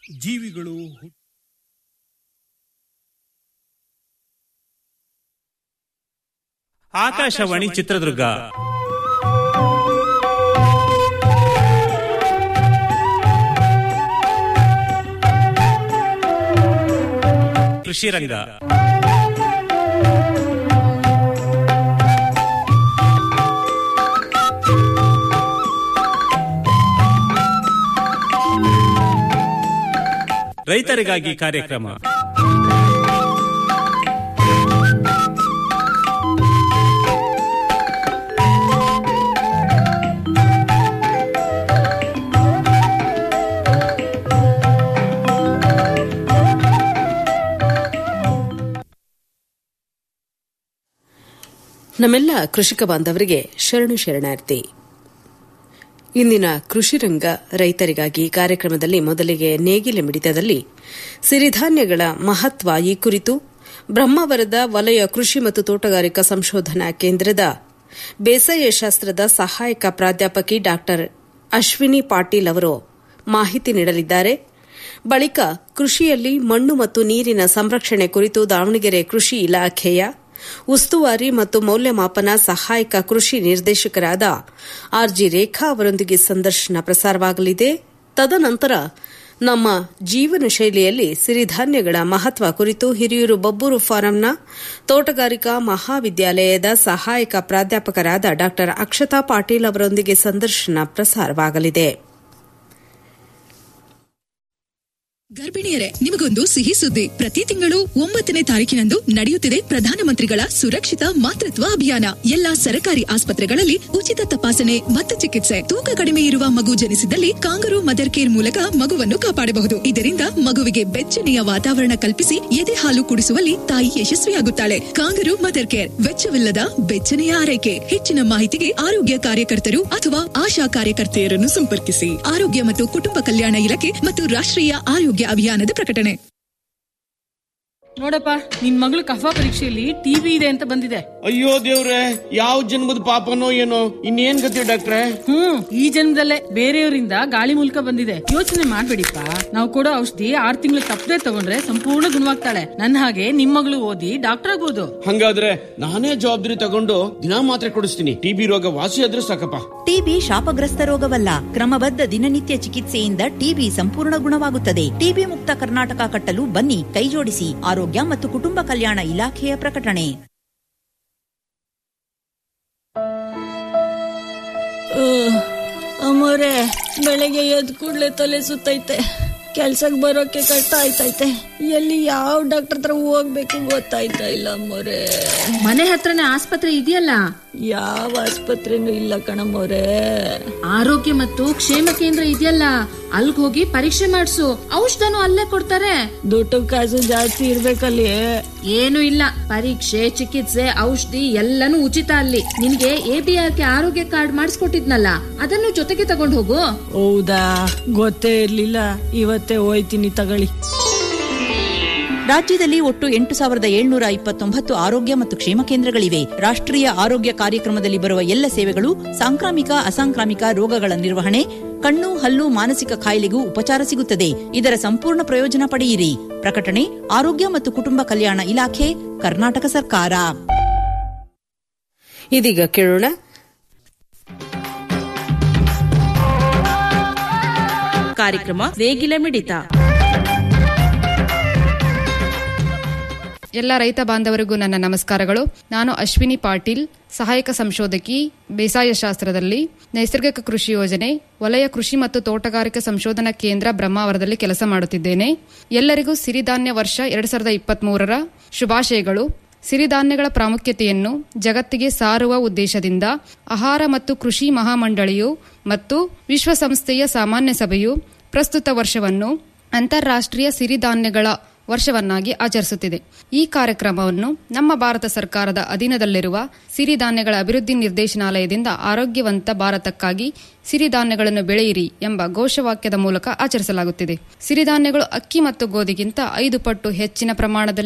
ಜೀವಿಗಳು ಹುಟ್- ಆಕಾಶವಾಣಿ ಚಿತ್ರದುರ್ಗ ಕೃಷಿ ರಂಗ ರೈತರಿಗಾಗಿ ಕಾರ್ಯಕ್ರಮ ನಮ್ಮೆಲ್ಲ ಕೃಷಿಕ ಬಾಂಧವರಿಗೆ ಶರಣು ಶರಣಾರ್ಥಿ ಇಂದಿನ ಕೃಷಿ ರಂಗ ರೈತರಿಗಾಗಿ ಕಾರ್ಯಕ್ರಮದಲ್ಲಿ ಮೊದಲಿಗೆ ನೇಗಿಲ ಮಿಡಿತದಲ್ಲಿ ಸಿರಿಧಾನ್ಯಗಳ ಮಹತ್ವ ಈ ಕುರಿತು ಬ್ರಹ್ಮಾವರದ ವಲಯ ಕೃಷಿ ಮತ್ತು ತೋಟಗಾರಿಕಾ ಸಂಶೋಧನಾ ಕೇಂದ್ರದ ಬೇಸಾಯ ಶಾಸ್ತ್ರದ ಸಹಾಯಕ ಪ್ರಾಧ್ಯಾಪಕಿ ಡಾ ಅಶ್ವಿನಿ ಪಾಟೀಲ್ ಅವರು ಮಾಹಿತಿ ನೀಡಲಿದ್ದಾರೆ ಬಳಿಕ ಕೃಷಿಯಲ್ಲಿ ಮಣ್ಣು ಮತ್ತು ನೀರಿನ ಸಂರಕ್ಷಣೆ ಕುರಿತು ದಾವಣಗೆರೆ ಕೃಷಿ ಇಲಾಖೆಯ ಉಸ್ತುವಾರಿ ಮತ್ತು ಮೌಲ್ಯಮಾಪನ ಸಹಾಯಕ ಕೃಷಿ ನಿರ್ದೇಶಕರಾದ ಆರ್ಜಿ ರೇಖಾ ಅವರೊಂದಿಗೆ ಸಂದರ್ಶನ ಪ್ರಸಾರವಾಗಲಿದೆ ತದನಂತರ ನಮ್ಮ ಜೀವನ ಶೈಲಿಯಲ್ಲಿ ಸಿರಿಧಾನ್ಯಗಳ ಮಹತ್ವ ಕುರಿತು ಹಿರಿಯೂರು ಬಬ್ಬೂರು ಫಾರಂನ ತೋಟಗಾರಿಕಾ ಮಹಾವಿದ್ಯಾಲಯದ ಸಹಾಯಕ ಪ್ರಾಧ್ಯಾಪಕರಾದ ಡಾ ಅಕ್ಷತಾ ಪಾಟೀಲ್ ಅವರೊಂದಿಗೆ ಸಂದರ್ಶನ ಪ್ರಸಾರವಾಗಲಿದೆ ಗರ್ಭಿಣಿಯರೇ ನಿಮಗೊಂದು ಸಿಹಿ ಸುದ್ದಿ ಪ್ರತಿ ತಿಂಗಳು ಒಂಬತ್ತನೇ ತಾರೀಕಿನಂದು ನಡೆಯುತ್ತಿದೆ ಪ್ರಧಾನಮಂತ್ರಿಗಳ ಸುರಕ್ಷಿತ ಮಾತೃತ್ವ ಅಭಿಯಾನ ಎಲ್ಲಾ ಸರಕಾರಿ ಆಸ್ಪತ್ರೆಗಳಲ್ಲಿ ಉಚಿತ ತಪಾಸಣೆ ಮತ್ತು ಚಿಕಿತ್ಸೆ ತೂಕ ಕಡಿಮೆ ಇರುವ ಮಗು ಜನಿಸಿದಲ್ಲಿ ಕಾಂಗರು ಮದರ್ ಕೇರ್ ಮೂಲಕ ಮಗುವನ್ನು ಕಾಪಾಡಬಹುದು ಇದರಿಂದ ಮಗುವಿಗೆ ಬೆಚ್ಚನೆಯ ವಾತಾವರಣ ಕಲ್ಪಿಸಿ ಎದೆ ಹಾಲು ಕುಡಿಸುವಲ್ಲಿ ತಾಯಿ ಯಶಸ್ವಿಯಾಗುತ್ತಾಳೆ ಕಾಂಗರು ಮದರ್ ಕೇರ್ ವೆಚ್ಚವಿಲ್ಲದ ಬೆಚ್ಚನೆಯ ಆರೈಕೆ ಹೆಚ್ಚಿನ ಮಾಹಿತಿಗೆ ಆರೋಗ್ಯ ಕಾರ್ಯಕರ್ತರು ಅಥವಾ ಆಶಾ ಕಾರ್ಯಕರ್ತೆಯರನ್ನು ಸಂಪರ್ಕಿಸಿ ಆರೋಗ್ಯ ಮತ್ತು ಕುಟುಂಬ ಕಲ್ಯಾಣ ಇಲಾಖೆ ಮತ್ತು ರಾಷ್ಟ್ರೀಯ ಆರೋಗ್ಯ ಅಭಿಯಾನದ ಪ್ರಕಟಣೆ ನೋಡಪ್ಪ ನಿನ್ ಮಗಳು ಕಫಾ ಪರೀಕ್ಷೆಯಲ್ಲಿ ಟಿವಿ ಇದೆ ಅಂತ ಬಂದಿದೆ ಅಯ್ಯೋ ದೇವ್ರೆ ಯಾವ ಜನ್ಮದ ಪಾಪನೋ ಏನೋ ಇನ್ನೇನ್ ಗತಿ ಡಾಕ್ಟ್ರೆ ಹ್ಮ್ ಈ ಜನ್ಮದಲ್ಲೇ ಬೇರೆಯವರಿಂದ ಗಾಳಿ ಮೂಲಕ ಬಂದಿದೆ ಯೋಚನೆ ಮಾಡ್ಬೇಡಿಪ್ಪ ನಾವು ಕೊಡೋ ಔಷಧಿ ಆರ್ ತಿಂಗಳು ತಪ್ಪದೆ ತಗೊಂಡ್ರೆ ಸಂಪೂರ್ಣ ಗುಣವಾಗ್ತಾಳೆ ನನ್ನ ಹಾಗೆ ನಿಮ್ ಮಗಳು ಓದಿ ಡಾಕ್ಟರ್ ಆಗೋದು ಹಂಗಾದ್ರೆ ನಾನೇ ಜವಾಬ್ದಾರಿ ತಗೊಂಡು ದಿನಾ ಮಾತ್ರೆ ಕೊಡಿಸ್ತೀನಿ ಟಿಬಿ ರೋಗ ವಾಸಿ ಆದ್ರೆ ಸಾಕಪ್ಪ ಟಿಬಿ ಶಾಪಗ್ರಸ್ತ ರೋಗವಲ್ಲ ಕ್ರಮಬದ್ಧ ದಿನನಿತ್ಯ ಚಿಕಿತ್ಸೆಯಿಂದ ಟಿಬಿ ಸಂಪೂರ್ಣ ಗುಣವಾಗುತ್ತದೆ ಟಿಬಿ ಮುಕ್ತ ಕರ್ನಾಟಕ ಕಟ್ಟಲು ಬನ್ನಿ ಕೈಜೋಡಿಸಿ ಆರೋಗ್ಯ ಮತ್ತು ಕುಟುಂಬ ಕಲ್ಯಾಣ ಇಲಾಖೆಯ ಪ್ರಕಟಣೆ ಅಮ್ಮೋರೆ ಬೆಳಗ್ಗೆ ಎದ್ ಕೂಡ್ಲೆ ತಲೆ ಸುತ್ತೈತೆ ಕೆಲ್ಸಕ್ ಬರೋಕೆ ಕಷ್ಟ ಆಯ್ತೈತೆ ಎಲ್ಲಿ ಯಾವ ಡಾಕ್ಟರ್ ಹತ್ರ ಹೋಗ್ಬೇಕು ಗೊತ್ತಾಯ್ತಾ ಇಲ್ಲ ಅಮ್ಮೋರೆ ಮನೆ ಹತ್ರನೇ ಆಸ್ಪತ್ರೆ ಇದೆಯಲ್ಲ ಯಾವ ಆಸ್ಪತ್ರೆನೂ ಇಲ್ಲ ಕಣಮ್ಮೋರೆ ಆರೋಗ್ಯ ಮತ್ತು ಕ್ಷೇಮ ಕೇಂದ್ರ ಇದೆಯಲ್ಲ ಅಲ್ಗ್ ಹೋಗಿ ಪರೀಕ್ಷೆ ಮಾಡಿಸು ಔಷಧನು ಅಲ್ಲೇ ಕೊಡ್ತಾರೆ ದುಡ್ಡು ಕಾಸು ಜಾಸ್ತಿ ಇರ್ಬೇಕಲ್ಲಿ ಏನು ಇಲ್ಲ ಪರೀಕ್ಷೆ ಚಿಕಿತ್ಸೆ ಔಷಧಿ ಎಲ್ಲನೂ ಉಚಿತ ಅಲ್ಲಿ ನಿನ್ಗೆ A B R K Arogya card ಮಾಡಿಸ್ಕೊಟ್ಟಿದ್ನಲ್ಲ ಅದನ್ನು ಜೊತೆಗೆ ತಗೊಂಡ್ ಹೋಗು ಹೌದಾ ಗೊತ್ತೇ ಇರ್ಲಿಲ್ಲ ಇವತ್ತೇ ಹೋಯ್ತೀನಿ ತಗೊಳ್ಳಿ ರಾಜ್ಯದಲ್ಲಿ ಒಟ್ಟು ಎಂಟು ಸಾವಿರದ ಏಳ್ನೂರ ಇಪ್ಪತ್ತೊಂಬತ್ತು ಆರೋಗ್ಯ ಮತ್ತು ಕ್ಷೇಮ ಕೇಂದ್ರಗಳಿವೆ ರಾಷ್ಟ್ರೀಯ ಆರೋಗ್ಯ ಕಾರ್ಯಕ್ರಮದಲ್ಲಿ ಬರುವ ಎಲ್ಲ ಸೇವೆಗಳು ಸಾಂಕ್ರಾಮಿಕ ಅಸಾಂಕ್ರಾಮಿಕ ರೋಗಗಳ ನಿರ್ವಹಣೆ ಕಣ್ಣು ಹಲ್ಲು ಮಾನಸಿಕ ಕಾಯಿಲೆಗೂ ಉಪಚಾರ ಸಿಗುತ್ತದೆ ಇದರ ಸಂಪೂರ್ಣ ಪ್ರಯೋಜನ ಪಡೆಯಿರಿ ಪ್ರಕಟಣೆ ಆರೋಗ್ಯ ಮತ್ತು ಕುಟುಂಬ ಕಲ್ಯಾಣ ಇಲಾಖೆ ಕರ್ನಾಟಕ ಸರ್ಕಾರ ಇದೀಗ ಕೇಳೋಣ ಕಾರ್ಯಕ್ರಮ ನೇಗಿಲ ಮಿಡಿತ ಎಲ್ಲ ರೈತ ಬಾಂಧವರಿಗೂ ನನ್ನ ನಮಸ್ಕಾರಗಳು ನಾನು ಅಶ್ವಿನಿ ಪಾಟೀಲ್ ಸಹಾಯಕ ಸಂಶೋಧಕಿ ಬೇಸಾಯ ಶಾಸ್ತ್ರದಲ್ಲಿ ನೈಸರ್ಗಿಕ ಕೃಷಿ ಯೋಜನೆ ವಲಯ ಕೃಷಿ ಮತ್ತು ತೋಟಗಾರಿಕಾ ಸಂಶೋಧನಾ ಕೇಂದ್ರ ಬ್ರಹ್ಮಾವರದಲ್ಲಿ ಕೆಲಸ ಮಾಡುತ್ತಿದ್ದೇನೆ ಎಲ್ಲರಿಗೂ ಸಿರಿಧಾನ್ಯ ವರ್ಷ ಎರಡ್ ಸಾವಿರದ ಇಪ್ಪತ್ಮೂರರ ಶುಭಾಶಯಗಳು ಸಿರಿಧಾನ್ಯಗಳ ಪ್ರಾಮುಖ್ಯತೆಯನ್ನು ಜಗತ್ತಿಗೆ ಸಾರುವ ಉದ್ದೇಶದಿಂದ ಆಹಾರ ಮತ್ತು ಕೃಷಿ ಮಹಾಮಂಡಳಿಯು ಮತ್ತು ವಿಶ್ವಸಂಸ್ಥೆಯ ಸಾಮಾನ್ಯ ಸಭೆಯು ಪ್ರಸ್ತುತ ವರ್ಷವನ್ನು ಅಂತಾರಾಷ್ಟ್ರೀಯ ಸಿರಿಧಾನ್ಯಗಳ ವರ್ಷವನ್ನಾಗಿ ಆಚರಿಸುತ್ತಿದೆ ಈ ಕಾರ್ಯಕ್ರಮವನ್ನು ನಮ್ಮ ಭಾರತ ಸರ್ಕಾರದ ಅಧೀನದಲ್ಲಿರುವ ಸಿರಿಧಾನ್ಯಗಳ ಅಭಿವೃದ್ಧಿ ನಿರ್ದೇಶನಾಲಯದಿಂದ ಆರೋಗ್ಯವಂತ ಭಾರತಕ್ಕಾಗಿ ಸಿರಿಧಾನ್ಯಗಳನ್ನು ಬೆಳೆಯಿರಿ ಎಂಬ ಘೋಷವಾಕ್ಯದ ಮೂಲಕ ಆಚರಿಸಲಾಗುತ್ತಿದೆ ಸಿರಿಧಾನ್ಯಗಳು ಅಕ್ಕಿ ಮತ್ತು ಗೋಧಿಗಿಂತ ಐದು ಪಟ್ಟು ಹೆಚ್ಚಿನ ಪ್ರಮಾಣದಲ್ಲಿ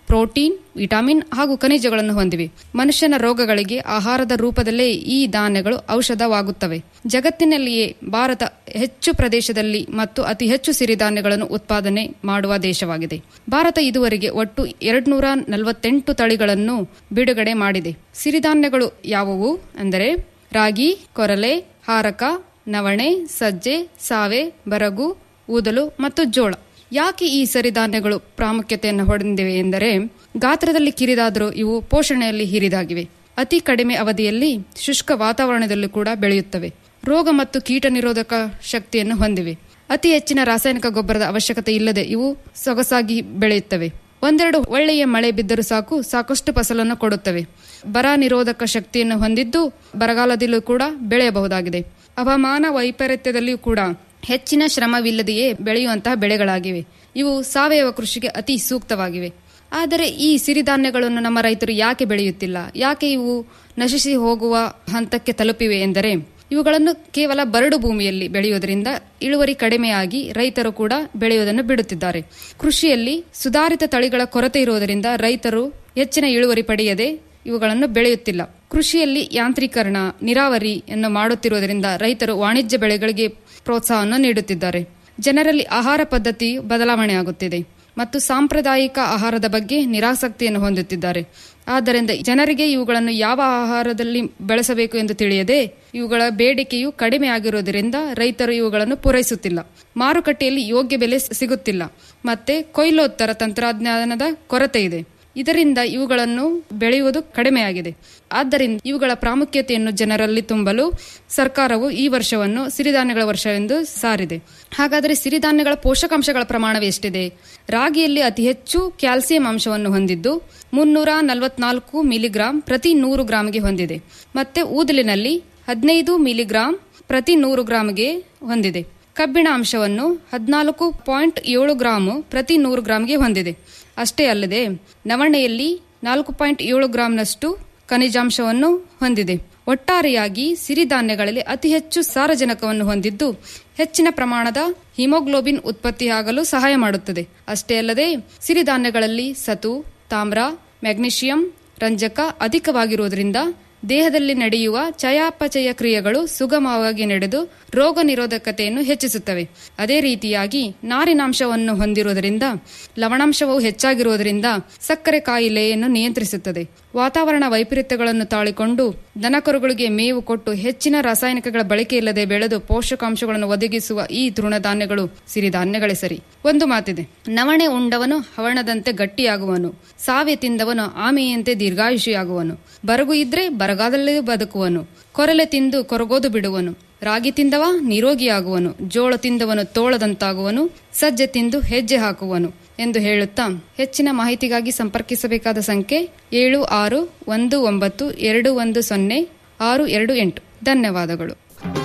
ಪ್ರೋಟೀನ್ ವಿಟಮಿನ್ ಹಾಗೂ ಖನಿಜಗಳನ್ನು ಹೊಂದಿವೆ ಮನುಷ್ಯನ ರೋಗಗಳಿಗೆ ಆಹಾರದ ರೂಪದಲ್ಲೇ ಈ ಧಾನ್ಯಗಳು ಔಷಧವಾಗುತ್ತವೆ ಜಗತ್ತಿನಲ್ಲಿಯೇ ಭಾರತ ಹೆಚ್ಚು ಪ್ರದೇಶದಲ್ಲಿ ಮತ್ತು ಅತಿ ಹೆಚ್ಚು ಸಿರಿಧಾನ್ಯಗಳನ್ನು ಉತ್ಪಾದನೆ ಮಾಡುವ ದೇಶವಾಗಿದೆ ಭಾರತ ಇದುವರೆಗೆ ಒಟ್ಟು ಎರಡ್ನೂರ ನಲವತ್ತೆಂಟು ತಳಿಗಳನ್ನು ಬಿಡುಗಡೆ ಮಾಡಿದೆ ಸಿರಿಧಾನ್ಯಗಳು ಯಾವುವು ಅಂದರೆ ರಾಗಿ ಕೊರಲೆ ಹಾರಕ ನವಣೆ ಸಜ್ಜೆ ಸಾವೆ ಬರಗು ಊದಲು ಮತ್ತು ಜೋಳ ಯಾಕೆ ಈ ಸಿರಿಧಾನ್ಯಗಳು ಪ್ರಾಮುಖ್ಯತೆಯನ್ನು ಹೊಂದಿವೆ ಎಂದರೆ ಗಾತ್ರದಲ್ಲಿ ಕಿರಿದಾದರೂ ಇವು ಪೋಷಣೆಯಲ್ಲಿ ಹಿರಿದಾಗಿವೆ ಅತಿ ಕಡಿಮೆ ಅವಧಿಯಲ್ಲಿ ಶುಷ್ಕ ವಾತಾವರಣದಲ್ಲೂ ಕೂಡ ಬೆಳೆಯುತ್ತವೆ ರೋಗ ಮತ್ತು ಕೀಟ ನಿರೋಧಕ ಶಕ್ತಿಯನ್ನು ಹೊಂದಿವೆ ಅತಿ ಹೆಚ್ಚಿನ ರಾಸಾಯನಿಕ ಗೊಬ್ಬರದ ಅವಶ್ಯಕತೆ ಇಲ್ಲದೆ ಇವು ಸೊಗಸಾಗಿ ಬೆಳೆಯುತ್ತವೆ ಒಂದೆರಡು ಒಳ್ಳೆಯ ಮಳೆ ಬಿದ್ದರೂ ಸಾಕು ಸಾಕಷ್ಟು ಫಸಲನ್ನು ಕೊಡುತ್ತವೆ ಬರ ನಿರೋಧಕ ಶಕ್ತಿಯನ್ನು ಹೊಂದಿದ್ದು ಬರಗಾಲದಲ್ಲೂ ಕೂಡ ಬೆಳೆಯಬಹುದಾಗಿದೆ ಹವಾಮಾನ ವೈಪರೀತ್ಯದಲ್ಲಿಯೂ ಕೂಡ ಹೆಚ್ಚಿನ ಶ್ರಮವಿಲ್ಲದೆಯೇ ಬೆಳೆಯುವಂತಹ ಬೆಳೆಗಳಾಗಿವೆ ಇವು ಸಾವಯವ ಕೃಷಿಗೆ ಅತಿ ಸೂಕ್ತವಾಗಿವೆ ಆದರೆ ಈ ಸಿರಿಧಾನ್ಯಗಳನ್ನು ನಮ್ಮ ರೈತರು ಯಾಕೆ ಬೆಳೆಯುತ್ತಿಲ್ಲ ಯಾಕೆ ಇವು ನಶಿಸಿ ಹೋಗುವ ಹಂತಕ್ಕೆ ತಲುಪಿವೆ ಎಂದರೆ ಇವುಗಳನ್ನು ಕೇವಲ ಬರಡು ಭೂಮಿಯಲ್ಲಿ ಬೆಳೆಯುವುದರಿಂದ ಇಳುವರಿ ಕಡಿಮೆಯಾಗಿ ರೈತರು ಕೂಡ ಬೆಳೆಯುವುದನ್ನು ಬಿಡುತ್ತಿದ್ದಾರೆ ಕೃಷಿಯಲ್ಲಿ ಸುಧಾರಿತ ತಳಿಗಳ ಕೊರತೆ ಇರುವುದರಿಂದ ರೈತರು ಹೆಚ್ಚಿನ ಇಳುವರಿ ಪಡೆಯದೆ ಇವುಗಳನ್ನು ಬೆಳೆಯುತ್ತಿಲ್ಲ ಕೃಷಿಯಲ್ಲಿ ಯಾಂತ್ರೀಕರಣ ನೀರಾವರಿಯನ್ನು ಮಾಡುತ್ತಿರುವುದರಿಂದ ರೈತರು ವಾಣಿಜ್ಯ ಬೆಳೆಗಳಿಗೆ ಪ್ರೋತ್ಸಾಹವನ್ನು ನೀಡುತ್ತಿದ್ದಾರೆ ಜನರಲ್ಲಿ ಆಹಾರ ಪದ್ಧತಿ ಬದಲಾವಣೆಯಾಗುತ್ತಿದೆ ಮತ್ತು ಸಾಂಪ್ರದಾಯಿಕ ಆಹಾರದ ಬಗ್ಗೆ ನಿರಾಸಕ್ತಿಯನ್ನು ಹೊಂದುತ್ತಿದ್ದಾರೆ ಆದ್ದರಿಂದ ಜನರಿಗೆ ಇವುಗಳನ್ನು ಯಾವ ಆಹಾರದಲ್ಲಿ ಬೆಳೆಸಬೇಕು ಎಂದು ತಿಳಿಯದೆ ಇವುಗಳ ಬೇಡಿಕೆಯು ಕಡಿಮೆ ಆಗಿರುವುದರಿಂದ ರೈತರು ಇವುಗಳನ್ನು ಪೂರೈಸುತ್ತಿಲ್ಲ ಮಾರುಕಟ್ಟೆಯಲ್ಲಿ ಯೋಗ್ಯ ಬೆಲೆ ಸಿಗುತ್ತಿಲ್ಲ ಮತ್ತೆ ಕೊಯ್ಲೋತ್ತರ ತಂತ್ರಜ್ಞಾನದ ಕೊರತೆ ಇದೆ ಇದರಿಂದ ಇವುಗಳನ್ನು ಬೆಳೆಯುವುದು ಕಡಿಮೆಯಾಗಿದೆ ಆದ್ದರಿಂದ ಇವುಗಳ ಪ್ರಾಮುಖ್ಯತೆಯನ್ನು ಜನರಲ್ಲಿ ತುಂಬಲು ಸರ್ಕಾರವು ಈ ವರ್ಷವನ್ನು ಸಿರಿಧಾನ್ಯಗಳ ವರ್ಷ ಎಂದು ಸಾರಿದೆ ಹಾಗಾದರೆ ಸಿರಿಧಾನ್ಯಗಳ ಪೋಷಕಾಂಶಗಳ ಪ್ರಮಾಣವು ಎಷ್ಟಿದೆ ರಾಗಿಯಲ್ಲಿ ಅತಿ ಹೆಚ್ಚು ಕ್ಯಾಲ್ಸಿಯಂ ಅಂಶವನ್ನು ಹೊಂದಿದ್ದು ಮುನ್ನೂರ ನಲವತ್ನಾಲ್ಕು ಮಿಲಿಗ್ರಾಂ ಪ್ರತಿ ನೂರು ಗ್ರಾಂಗೆ ಹೊಂದಿದೆ ಮತ್ತೆ ಊದಲಿನಲ್ಲಿ ಹದಿನೈದು ಮಿಲಿಗ್ರಾಂ ಪ್ರತಿ ನೂರು ಗ್ರಾಂಗೆ ಹೊಂದಿದೆ ಕಬ್ಬಿಣ ಅಂಶವನ್ನು ಹದಿನಾಲ್ಕು ಪಾಯಿಂಟ್ ಏಳು ಗ್ರಾಂ ಪ್ರತಿ ನೂರು ಗ್ರಾಂಗೆ ಹೊಂದಿದೆ ಅಷ್ಟೇ ಅಲ್ಲದೆ ನವಣೆಯಲ್ಲಿ ನಾಲ್ಕು ಪಾಯಿಂಟ್ ಏಳು ಗ್ರಾಂನಷ್ಟು ಖನಿಜಾಂಶವನ್ನು ಹೊಂದಿದೆ ಒಟ್ಟಾರೆಯಾಗಿ ಸಿರಿಧಾನ್ಯಗಳಲ್ಲಿ ಅತಿ ಹೆಚ್ಚು ಸಾರಜನಕವನ್ನು ಹೊಂದಿದ್ದು ಹೆಚ್ಚಿನ ಪ್ರಮಾಣದ ಹಿಮೋಗ್ಲೋಬಿನ್ ಉತ್ಪತ್ತಿಯಾಗಲು ಸಹಾಯ ಮಾಡುತ್ತದೆ ಅಷ್ಟೇ ಅಲ್ಲದೆ ಸಿರಿಧಾನ್ಯಗಳಲ್ಲಿ ಸತು ತಾಮ್ರ ಮ್ಯಾಗ್ನೀಷಿಯಂ ರಂಜಕ ಅಧಿಕವಾಗಿರುವುದರಿಂದ ದೇಹದಲ್ಲಿ ನಡೆಯುವ ಚಯಾಪಚಯ ಕ್ರಿಯೆಗಳು ಸುಗಮವಾಗಿ ನಡೆದು ರೋಗ ನಿರೋಧಕತೆಯನ್ನು ಹೆಚ್ಚಿಸುತ್ತವೆ ಅದೇ ರೀತಿಯಾಗಿ ನಾರಿನಾಂಶವನ್ನು ಹೊಂದಿರುವುದರಿಂದ ಲವಣಾಂಶವು ಹೆಚ್ಚಾಗಿರುವುದರಿಂದ ಸಕ್ಕರೆ ಕಾಯಿಲೆಯನ್ನು ನಿಯಂತ್ರಿಸುತ್ತದೆ ವಾತಾವರಣ ವೈಪರೀತ್ಯಗಳನ್ನು ತಾಳಿಕೊಂಡು ದನಕರುಗಳಿಗೆ ಮೇವು ಕೊಟ್ಟು ಹೆಚ್ಚಿನ ರಾಸಾಯನಿಕಗಳ ಬಳಕೆ ಇಲ್ಲದೆ ಬೆಳೆದು ಪೋಷಕಾಂಶಗಳನ್ನು ಒದಗಿಸುವ ಈ ತೃಣಧಾನ್ಯಗಳು ಸಿರಿಧಾನ್ಯಗಳೇ ಸರಿ ಒಂದು ಮಾತಿದೆ ನವಣೆ ಉಂಡವನು ಹವಣದಂತೆ ಗಟ್ಟಿಯಾಗುವನು ಸಾವೆ ತಿಂದವನು ಆಮೆಯಂತೆ ದೀರ್ಘಾಯುಷಿಯಾಗುವನು ಬರಗು ಇದ್ರೆ ಬರಗಾದಲ್ಲೇ ಬದುಕುವನು ಕೊರಲೆ ತಿಂದು ಕೊರಗೋದು ಬಿಡುವನು ರಾಗಿ ತಿಂದವ ನಿರೋಗಿಯಾಗುವನು ಜೋಳ ತಿಂದವನು ತೋಳದಂತಾಗುವನು ಸಜ್ಜೆ ತಿಂದು ಹೆಜ್ಜೆ ಹಾಕುವನು ಎಂದು ಹೇಳುತ್ತಾ ಹೆಚ್ಚಿನ ಮಾಹಿತಿಗಾಗಿ ಸಂಪರ್ಕಿಸಬೇಕಾದ ಸಂಖ್ಯೆ ಏಳು ಆರು ಒಂದು ಒಂಬತ್ತು ಎರಡು ಒಂದು ಸೊನ್ನೆ ಆರು ಎರಡು ಎಂಟು ಧನ್ಯವಾದಗಳು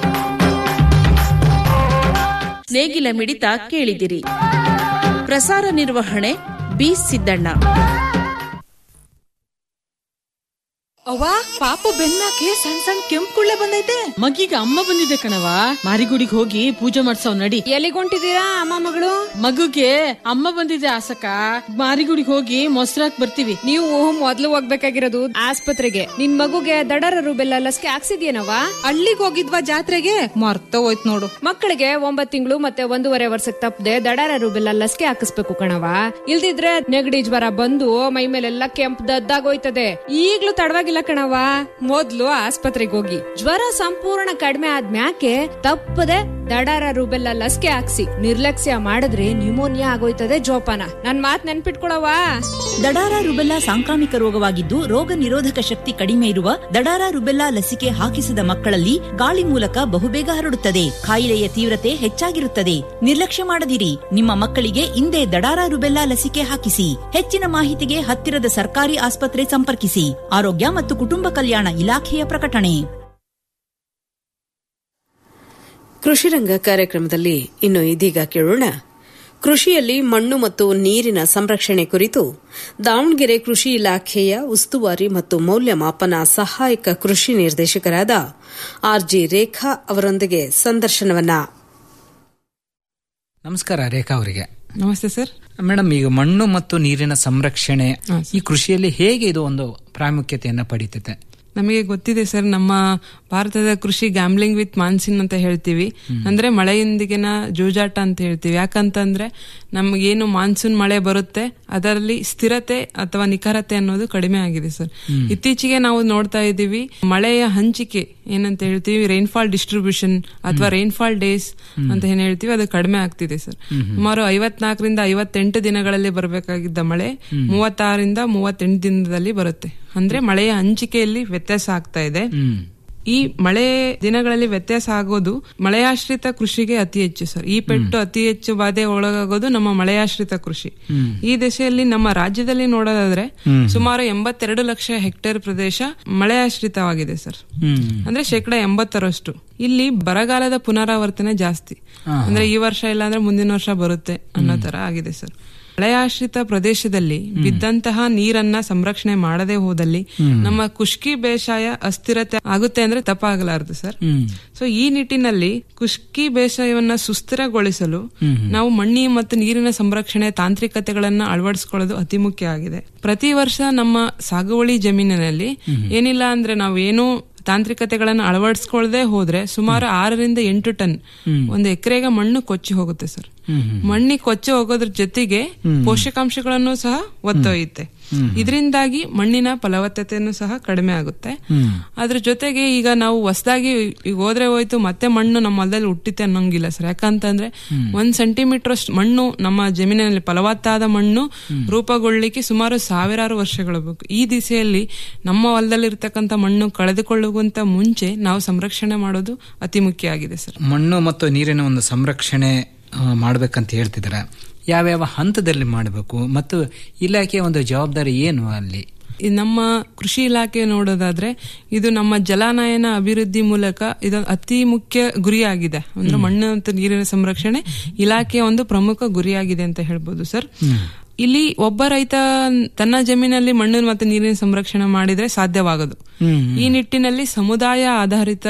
ನೇಗಿಲ ಮಿಡಿತ ಕೇಳಿದಿರಿ ಪ್ರಸಾರ ನಿರ್ವಹಣೆ ಬಿ ಸಿದ್ದಣ್ಣ ಅವ್ವ ಪಾಪು ಬೆನ್ನಾಕೆ ಸಣ್ಣ ಸಣ್ಣ ಕೆಂಪು ಕುಳ್ಳೆ ಬಂದೈತೆ ಮಗೀಗ ಅಮ್ಮ ಬಂದಿದೆ ಕಣವ ಮಾರಿಗುಡಿಗೆ ಹೋಗಿ ಪೂಜೆ ಮಾಡ್ಸವ್ ನಡಿ ಎಲ್ಲಿಗೊಂಟಿದ್ದೀರಾ ಅಮ್ಮ ಮಗಳು ಮಗುಗೆ ಅಮ್ಮ ಬಂದಿದೆ ಆಸಕ ಮಾರಿಗುಡಿಗೆ ಹೋಗಿ ಮೊಸರಾಕ್ ಬರ್ತೀವಿ ನೀವು ಮೊದ್ಲು ಹೋಗ್ಬೇಕಾಗಿರೋದು ಆಸ್ಪತ್ರೆಗೆ ನಿನ್ ಮಗುಗೆ ದಡರ ರುಬೆಲ್ಲ ಲಸಿಕೆ ಹಾಕ್ಸಿದ್ಯೇನವ ಅಲ್ಲಿಗೆ ಹೋಗಿದ್ವಾ ಜಾತ್ರೆಗೆ ಮರ್ತ ಹೋಯ್ತು ನೋಡು ಮಕ್ಕಳಿಗೆ ಒಂಬತ್ ತಿಂಗಳು ಮತ್ತೆ ಒಂದೂವರೆ ವರ್ಷಕ್ಕೆ ತಪ್ಪದೆ ದಡರ ರುಬೆಲ್ಲ ಲಸಿಕೆ ಹಾಕಿಸ್ಬೇಕು ಕಣವ ಇಲ್ದಿದ್ರೆ ನೆಗಡಿ ಜ್ವರ ಬಂದು ಮೈ ಮೇಲೆಲ್ಲ ಕೆಂಪ್ ದದ್ದಾಗೋಯ್ತದೆ ಈಗ್ಲೂ ತಡವಾಗಿಲ್ಲ ಕಣವ ಮೊದ್ಲು ಆಸ್ಪತ್ರೆಗೆ ಹೋಗಿ ಜ್ವರ ಸಂಪೂರ್ಣ ಕಡಿಮೆ ಆದ್ಮ್ಯಾಕೆ ತಪ್ಪದೆ ದಡಾರ ರುಬೆಲ್ಲ ಲಸಿಕೆ ಹಾಕ್ಸಿ ನಿರ್ಲಕ್ಷ್ಯ ಮಾಡಿದ್ರೆ ನ್ಯೂಮೋನಿಯಾ ಆಗೋಯ್ತದೆ ಜೋಪಾನ ನನ್ ಮಾತ್ ನೆನ್ಪಿಟ್ಕೊಳವ ದಡಾರ ರುಬೆಲ್ಲಾ ಸಾಂಕ್ರಾಮಿಕ ರೋಗವಾಗಿದ್ದು ರೋಗ ನಿರೋಧಕ ಶಕ್ತಿ ಕಡಿಮೆ ಇರುವ ದಡಾರ ರುಬೆಲ್ಲಾ ಲಸಿಕೆ ಹಾಕಿಸದ ಮಕ್ಕಳಲ್ಲಿ ಗಾಳಿ ಮೂಲಕ ಬಹುಬೇಗ ಹರಡುತ್ತದೆ ಕಾಯಿಲೆಯ ತೀವ್ರತೆ ಹೆಚ್ಚಾಗಿರುತ್ತದೆ ನಿರ್ಲಕ್ಷ್ಯ ಮಾಡದಿರಿ ನಿಮ್ಮ ಮಕ್ಕಳಿಗೆ ಇಂದೇ ದಡಾರ ರುಬೆಲ್ಲಾ ಲಸಿಕೆ ಹಾಕಿಸಿ ಹೆಚ್ಚಿನ ಮಾಹಿತಿಗೆ ಹತ್ತಿರದ ಸರ್ಕಾರಿ ಆಸ್ಪತ್ರೆ ಸಂಪರ್ಕಿಸಿ ಆರೋಗ್ಯ ಮತ್ತು ಕುಟುಂಬ ಕಲ್ಯಾಣ ಇಲಾಖೆಯ ಪ್ರಕಟಣೆ ಕೃಷಿರಂಗ ಕಾರ್ಯಕ್ರಮದಲ್ಲಿ ಇನ್ನು ಇದೀಗ ಕೇಳೋಣ ಕೃಷಿಯಲ್ಲಿ ಮಣ್ಣು ಮತ್ತು ನೀರಿನ ಸಂರಕ್ಷಣೆ ಕುರಿತು ದಾವಣಗೆರೆ ಕೃಷಿ ಇಲಾಖೆಯ ಉಸ್ತುವಾರಿ ಮತ್ತು ಮೌಲ್ಯಮಾಪನ ಸಹಾಯಕ ಕೃಷಿ ನಿರ್ದೇಶಕರಾದ ಆರ್ಜಿ ರೇಖಾ ಅವರೊಂದಿಗೆ ಸಂದರ್ಶನವನ್ನ ನಮಸ್ಕಾರ ರೇಖಾ ಅವರಿಗೆ ನಮಸ್ತೆ ಸರ್ ಮೇಡಮ್ ಈಗ ಮಣ್ಣು ಮತ್ತು ನೀರಿನ ಸಂರಕ್ಷಣೆ ಈ ಕೃಷಿಯಲ್ಲಿ ಹೇಗೆ ಇದು ಒಂದು ಪ್ರಾಮುಖ್ಯತೆಯನ್ನ ಪಡೀತದೆ ನಮಗೆ ಗೊತ್ತಿದೆ ಸರ್ ನಮ್ಮ ಭಾರತದ ಕೃಷಿ ಗ್ಯಾಮ್ಲಿಂಗ್ ವಿತ್ ಮಾನ್ಸಿನ್ ಅಂತ ಹೇಳ್ತೀವಿ ಅಂದ್ರೆ ಮಳೆಯೊಂದಿಗಿನ ಜೂಜಾಟ ಅಂತ ಹೇಳ್ತೀವಿ ಯಾಕಂತಂದ್ರೆ ನಮಗೇನು ಮಾನ್ಸೂನ್ ಮಳೆ ಬರುತ್ತೆ ಅದರಲ್ಲಿ ಸ್ಥಿರತೆ ಅಥವಾ ನಿಖರತೆ ಅನ್ನೋದು ಕಡಿಮೆ ಆಗಿದೆ ಸರ್ ಇತ್ತೀಚೆಗೆ ನಾವು ನೋಡ್ತಾ ಇದ್ದೀವಿ ಮಳೆಯ ಹಂಚಿಕೆ ಏನಂತ ಹೇಳ್ತೀವಿ ರೈನ್ಫಾಲ್ ಡಿಸ್ಟ್ರಿಬ್ಯೂಷನ್ ಅಥವಾ ರೈನ್ಫಾಲ್ ಡೇಸ್ ಅಂತ ಏನ್ ಹೇಳ್ತೀವಿ ಅದು ಕಡಿಮೆ ಆಗ್ತಿದೆ ಸರ್ ಸುಮಾರು ಐವತ್ನಾಲ್ಕರಿಂದ ಐವತ್ತೆಂಟು ದಿನಗಳಲ್ಲಿ ಬರಬೇಕಾಗಿದ್ದ ಮಳೆ ಮೂವತ್ತಾರರಿಂದ ಮೂವತ್ತೆಂಟು ದಿನದಲ್ಲಿ ಬರುತ್ತೆ ಅಂದ್ರೆ ಮಳೆಯ ಹಂಚಿಕೆಯಲ್ಲಿ ವ್ಯತ್ಯಾಸ ಆಗ್ತಾ ಇದೆ ಈ ಮಳೆ ದಿನಗಳಲ್ಲಿ ವ್ಯತ್ಯಾಸ ಆಗೋದು ಮಳೆಯಾಶ್ರಿತ ಕೃಷಿಗೆ ಅತಿ ಹೆಚ್ಚು ಸರ್ ಈ ಪೆಟ್ಟು ಅತಿ ಹೆಚ್ಚು ಬಾಧೆ ಒಳಗಾಗೋದು ನಮ್ಮ ಮಳೆಯಾಶ್ರಿತ ಕೃಷಿ ಈ ದಿಶೆಯಲ್ಲಿ ನಮ್ಮ ರಾಜ್ಯದಲ್ಲಿ ನೋಡೋದಾದ್ರೆ ಸುಮಾರು ಎಂಬತ್ತೆರಡು ಲಕ್ಷ ಹೆಕ್ಟೇರ್ ಪ್ರದೇಶ ಮಳೆಯಾಶ್ರಿತವಾಗಿದೆ ಸರ್ ಅಂದ್ರೆ ಶೇಕಡ ಎಂಬತ್ತರಷ್ಟು ಇಲ್ಲಿ ಬರಗಾಲದ ಪುನರಾವರ್ತನೆ ಜಾಸ್ತಿ ಅಂದ್ರೆ ಈ ವರ್ಷ ಇಲ್ಲ ಅಂದ್ರೆ ಮುಂದಿನ ವರ್ಷ ಬರುತ್ತೆ ಅನ್ನೋ ತರ ಆಗಿದೆ ಸರ್ ಮಳೆಯಾಶ್ರಿತ ಪ್ರದೇಶದಲ್ಲಿ ಬಿದ್ದಂತಹ ನೀರನ್ನ ಸಂರಕ್ಷಣೆ ಮಾಡದೆ ಹೋದಲ್ಲಿ ನಮ್ಮ ಖುಷ್ಕಿ ಬೇಸಾಯ ಅಸ್ಥಿರತೆ ಆಗುತ್ತೆ ಅಂದ್ರೆ ತಪ್ಪಾಗಲಾರದು ಸರ್ ಸೊ ಈ ನಿಟ್ಟಿನಲ್ಲಿ ಖುಷ್ಕಿ ಬೇಸಾಯವನ್ನ ಸುಸ್ಥಿರಗೊಳಿಸಲು ನಾವು ಮಣ್ಣಿ ಮತ್ತು ನೀರಿನ ಸಂರಕ್ಷಣೆ ತಾಂತ್ರಿಕತೆಗಳನ್ನ ಅಳವಡಿಸಿಕೊಳ್ಳೋದು ಅತಿ ಮುಖ್ಯ ಆಗಿದೆ ಪ್ರತಿ ವರ್ಷ ನಮ್ಮ ಸಾಗುವಳಿ ಜಮೀನಿನಲ್ಲಿ ಏನಿಲ್ಲ ಅಂದ್ರೆ ನಾವು ಏನು ತಾಂತ್ರಿಕತೆಗಳನ್ನು ಅಳವಡಿಸ್ಕೊಳ್ಳದೆ ಹೋದ್ರೆ ಸುಮಾರು ಆರರಿಂದ ಎಂಟು ಟನ್ ಒಂದು ಎಕರೆಗೆ ಮಣ್ಣು ಕೊಚ್ಚಿ ಹೋಗುತ್ತೆ ಸರ್ ಮಣ್ಣಿ ಕೊಚ್ಚಿ ಹೋಗೋದ್ರ ಜೊತೆಗೆ ಪೋಷಕಾಂಶಗಳನ್ನು ಸಹ ಒತ್ತೊಯ್ಯುತ್ತೆ ಇದರಿಂದಾಗಿ ಮಣ್ಣಿನ ಫಲವತ್ತತೆಯನ್ನು ಸಹ ಕಡಿಮೆ ಆಗುತ್ತೆ ಅದ್ರ ಜೊತೆಗೆ ಈಗ ನಾವು ಹೊಸದಾಗಿ ಈಗ ಹೋದ್ರೆ ಹೋಯ್ತು ಮತ್ತೆ ಮಣ್ಣು ನಮ್ಮ ಹೊಲದಲ್ಲಿ ಹುಟ್ಟಿತೆ ಅನ್ನೋಂಗಿಲ್ಲ ಸರ್ ಯಾಕಂತಂದ್ರೆ ಒಂದ್ ಸೆಂಟಿಮೀಟರ್ ಅಷ್ಟು ಮಣ್ಣು ನಮ್ಮ ಜಮೀನಿನಲ್ಲಿ ಫಲವತ್ತಾದ ಮಣ್ಣು ರೂಪುಗೊಳ್ಳಿಕ್ಕೆ ಸುಮಾರು ಸಾವಿರಾರು ವರ್ಷಗಳು ಬೇಕು ಈ ದಿಸೆಯಲ್ಲಿ ನಮ್ಮ ಹೊಲದಲ್ಲಿ ಇರ್ತಕ್ಕಂಥ ಮಣ್ಣು ಕಳೆದುಕೊಳ್ಳುವಂತ ಮುಂಚೆ ನಾವು ಸಂರಕ್ಷಣೆ ಮಾಡೋದು ಅತಿ ಮುಖ್ಯ ಆಗಿದೆ ಸರ್ ಮಣ್ಣು ಮತ್ತು ನೀರಿನ ಒಂದು ಸಂರಕ್ಷಣೆ ಆ, ಮಾಡ್ಬೇಕಂತ ಹೇಳ್ತಿದ್ದಾರೆ ಯಾವ್ಯಾವ ಹಂತದಲ್ಲಿ ಮಾಡಬೇಕು ಮತ್ತು ಇಲಾಖೆಯ ಒಂದು ಜವಾಬ್ದಾರಿ ಏನು ಅಲ್ಲಿ ಈ ನಮ್ಮ ಕೃಷಿ ಇಲಾಖೆ ನೋಡೋದಾದ್ರೆ ಇದು ನಮ್ಮ ಜಲಾನಯನ ಅಭಿವೃದ್ಧಿ ಮೂಲಕ ಇದು ಅತಿ ಮುಖ್ಯ ಗುರಿಯಾಗಿದೆ ಅಂದ್ರೆ ಮಣ್ಣು ಮತ್ತು ನೀರಿನ ಸಂರಕ್ಷಣೆ ಇಲಾಖೆಯ ಒಂದು ಪ್ರಮುಖ ಗುರಿಯಾಗಿದೆ ಅಂತ ಹೇಳ್ಬೋದು ಸರ್ ಇಲ್ಲಿ ಒಬ್ಬ ರೈತ ತನ್ನ ಜಮೀನಲ್ಲಿ ಮಣ್ಣು ಮತ್ತು ನೀರಿನ ಸಂರಕ್ಷಣೆ ಮಾಡಿದ್ರೆ ಸಾಧ್ಯವಾಗದು ಈ ನಿಟ್ಟಿನಲ್ಲಿ ಸಮುದಾಯ ಆಧಾರಿತ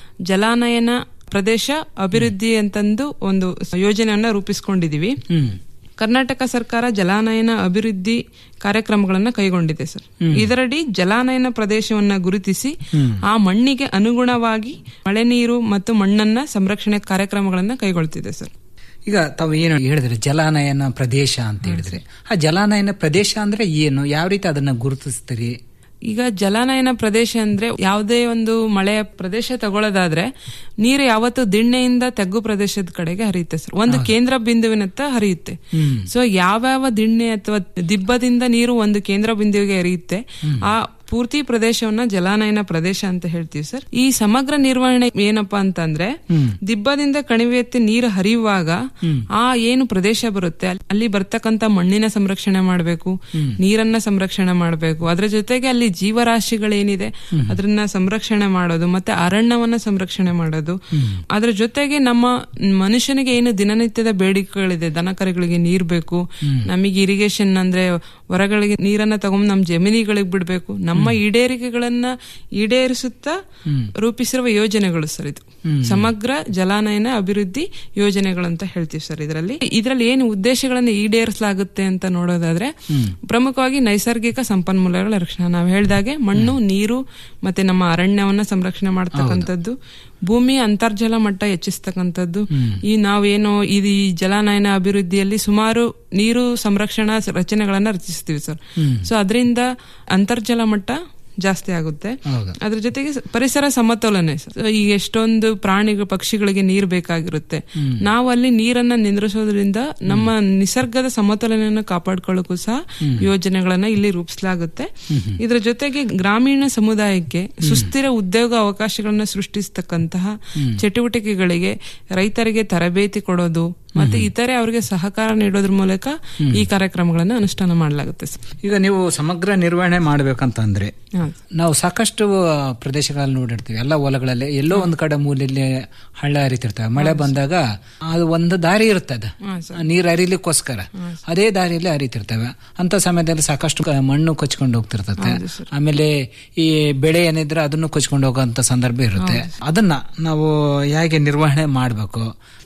ಜಲಾನಯನ ಪ್ರದೇಶ ಅಭಿವೃದ್ಧಿ ಅಂತಂದು ಒಂದು ಯೋಜನೆಯನ್ನ ರೂಪಿಸ್ಕೊಂಡಿದೀವಿ ಕರ್ನಾಟಕ ಸರ್ಕಾರ ಜಲಾನಯನ ಅಭಿವೃದ್ಧಿ ಕಾರ್ಯಕ್ರಮಗಳನ್ನ ಕೈಗೊಂಡಿದೆ ಸರ್ ಇದರಡಿ ಜಲಾನಯನ ಪ್ರದೇಶವನ್ನ ಗುರುತಿಸಿ ಆ ಮಣ್ಣಿಗೆ ಅನುಗುಣವಾಗಿ ಮಳೆ ನೀರು ಮತ್ತು ಮಣ್ಣನ್ನ ಸಂರಕ್ಷಣೆ ಕಾರ್ಯಕ್ರಮಗಳನ್ನ ಕೈಗೊಳ್ತಿದೆ ಸರ್ ಈಗ ತಾವು ಏನು ಹೇಳಿದ್ರೆ ಜಲಾನಯನ ಪ್ರದೇಶ ಅಂತ ಹೇಳಿದ್ರೆ ಆ ಜಲಾನಯನ ಪ್ರದೇಶ ಅಂದ್ರೆ ಏನು ಯಾವ ರೀತಿ ಅದನ್ನ ಗುರುತಿಸ್ತೀರಿ ಈಗ ಜಲಾನಯನ ಪ್ರದೇಶ ಅಂದ್ರೆ ಯಾವುದೇ ಒಂದು ಮಳೆಯ ಪ್ರದೇಶ ತಗೊಳ್ಳೋದಾದ್ರೆ ನೀರು ಯಾವತ್ತು ದಿಣ್ಣೆಯಿಂದ ತಗ್ಗು ಪ್ರದೇಶದ ಕಡೆಗೆ ಹರಿಯುತ್ತೆ ಸರ್ ಒಂದು ಕೇಂದ್ರ ಬಿಂದುವಿನತ್ತ ಹರಿಯುತ್ತೆ ಸೊ ಯಾವ್ಯಾವ ದಿಣ್ಣೆ ಅಥವಾ ದಿಬ್ಬದಿಂದ ನೀರು ಒಂದು ಕೇಂದ್ರ ಬಿಂದುವಿಗೆ ಹರಿಯುತ್ತೆ ಆ ಪೂರ್ತಿ ಪ್ರದೇಶವನ್ನ ಜಲಾನಯನ ಪ್ರದೇಶ ಅಂತ ಹೇಳ್ತೀವಿ ಸರ್ ಈ ಸಮಗ್ರ ನಿರ್ವಹಣೆ ಏನಪ್ಪಾ ಅಂತಂದ್ರೆ ದಿಬ್ಬದಿಂದ ಕಣಿವೆ ಎತ್ತಿ ನೀರು ಹರಿಯುವಾಗ ಆ ಏನು ಪ್ರದೇಶ ಬರುತ್ತೆ ಅಲ್- ಅಲ್ಲಿ ಬರ್ತಕ್ಕಂತ ಮಣ್ಣಿನ ಸಂರಕ್ಷಣೆ ಮಾಡಬೇಕು ನೀರನ್ನ ಸಂರಕ್ಷಣೆ ಮಾಡಬೇಕು ಅದ್ರ ಜೊತೆಗೆ ಅಲ್ಲಿ ಜೀವರಾಶಿಗಳೇನಿದೆ ಅದನ್ನ ಸಂರಕ್ಷಣೆ ಮಾಡೋದು ಮತ್ತೆ ಅರಣ್ಯವನ್ನ ಸಂರಕ್ಷಣೆ ಮಾಡೋದು ಅದ್ರ ಜೊತೆಗೆ ನಮ್ಮ ಮನುಷ್ಯನಿಗೆ ಏನು ದಿನನಿತ್ಯದ ಬೇಡಿಕೆಗಳಿದೆ ದನಕರುಗಳಿಗೆ ನೀರ್ ಬೇಕು ನಮಗೆ ಇರಿಗೇಷನ್ ಅಂದ್ರೆ ಹೊರಗಳಿಗೆ ನೀರನ್ನ ತಗೊಂಡ್ ನಮ್ ಜಮೀನಿಗಳಿಗೆ ಬಿಡ್ಬೇಕು ನಮ್ಮ ಈಡೇರಿಕೆಗಳನ್ನ ಈಡೇರಿಸುತ್ತಾ ರೂಪಿಸಿರುವ ಯೋಜನೆಗಳು ಸರ್ ಇದು ಸಮಗ್ರ ಜಲಾನಯನ ಅಭಿವೃದ್ಧಿ ಯೋಜನೆಗಳು ಅಂತ ಹೇಳ್ತೀವಿ ಸರ್ ಇದರಲ್ಲಿ ಇದರಲ್ಲಿ ಏನು ಉದ್ದೇಶಗಳನ್ನು ಈಡೇರಿಸಲಾಗುತ್ತೆ ಅಂತ ನೋಡೋದಾದ್ರೆ ಪ್ರಮುಖವಾಗಿ ನೈಸರ್ಗಿಕ ಸಂಪನ್ಮೂಲಗಳ ರಕ್ಷಣೆ ನಾವು ಹೇಳ್ದಾಗೆ ಮಣ್ಣು ನೀರು ಮತ್ತೆ ನಮ್ಮ ಅರಣ್ಯವನ್ನ ಸಂರಕ್ಷಣೆ ಮಾಡ್ತಕ್ಕಂಥದ್ದು ಭೂಮಿಯ ಅಂತರ್ಜಲ ಮಟ್ಟ ಹೆಚ್ಚಿಸ್ತಕ್ಕಂಥದ್ದು ಈ ನಾವೇನೋ ಇದು ಈ ಜಲಾನಯನ ಅಭಿವೃದ್ಧಿಯಲ್ಲಿ ಸುಮಾರು ನೀರು ಸಂರಕ್ಷಣಾ ರಚನೆಗಳನ್ನ ರಚಿಸ್ತೀವಿ ಸರ್ ಸೊ ಅದರಿಂದ ಅಂತರ್ಜಲ ಮಟ್ಟ ಜಾಸ್ತಿ ಆಗುತ್ತೆ ಅದ್ರ ಜೊತೆಗೆ ಸ- ಪರಿಸರ ಸಮತೋಲನೆ ಸರ್. So, ಈಗ ಎಷ್ಟೊಂದು ಪ್ರಾಣಿಗಳು ಪಕ್ಷಿಗಳಿಗೆ ನೀರು ಬೇಕಾಗಿರುತ್ತೆ ನಾವು ಅಲ್ಲಿ ನೀರನ್ನ ನಿಂದ್ರಿಸೋದ್ರಿಂದ ನಮ್ಮ ನಿಸರ್ಗದ ಸಮತೋಲನೆಯನ್ನು ಕಾಪಾಡ್ಕೊಳ್ಳೋಕ್ಕೂ ಸಹ ಯೋಜನೆಗಳನ್ನ ಇಲ್ಲಿ ರೂಪಿಸಲಾಗುತ್ತೆ ಇದ್ರ ಜೊತೆಗೆ ಗ್ರಾಮೀಣ ಸಮುದಾಯಕ್ಕೆ ಸುಸ್ಥಿರ ಉದ್ಯೋಗ ಅವಕಾಶಗಳನ್ನ ಸೃಷ್ಟಿಸ್ತಕ್ಕಂತಹ ಚಟುವಟಿಕೆಗಳಿಗೆ ರೈತರಿಗೆ ತರಬೇತಿ ಕೊಡೋದು ಮತ್ತೆ ಇತರೆ ಅವರಿಗೆ ಸಹಕಾರ ನೀಡೋದ್ರ ಮೂಲಕ ಈ ಕಾರ್ಯಕ್ರಮಗಳನ್ನ ಅನುಷ್ಠಾನ ಮಾಡಲಾಗುತ್ತೆ ಸರ್. ಈಗ ನೀವು ಸಮಗ್ರ ನಿರ್ವಹಣೆ ಮಾಡ್ಬೇಕಂತಂದ್ರೆ ಹಾ. ನಾವು ಸಾಕಷ್ಟು ಆ, ಪ್ರದೇಶಗಳಲ್ಲಿ ನೋಡಿರ್ತೀವಿ ಎಲ್ಲ ಹೊಲಗಳಲ್ಲಿ ಎಲ್ಲೋ ಒಂದ್ ಕಡೆ ಮೂಲೆಯಲ್ಲಿ ಹಳ್ಳ ಹರಿತಿರ್ತವೆ ಮಳೆ ಬಂದಾಗ ಅದು ಒಂದು ದಾರಿ ಇರ್ತದೆ ನೀರು ಹರಿಲಿಕ್ಕೋಸ್ಕರ ಅದೇ ದಾರಿಯಲ್ಲಿ ಹರಿತಿರ್ತವೆ ಅಂತ ಸಮಯದಲ್ಲಿ ಸಾಕಷ್ಟು ಕ- ಮಣ್ಣು ಕೊಚ್ಕೊಂಡು ಹೋಗ್ತಿರ್ತದೆ ಆಮೇಲೆ ಈ ಬೆಳೆ ಏನಿದ್ರೆ ಅದನ್ನು ಕೊಚ್ಕೊಂಡು ಹೋಗೋಂತ ಸಂದರ್ಭ ಇರುತ್ತೆ ಅದನ್ನ ನಾವು ಹೇಗೆ ನಿರ್ವಹಣೆ ಮಾಡಬೇಕು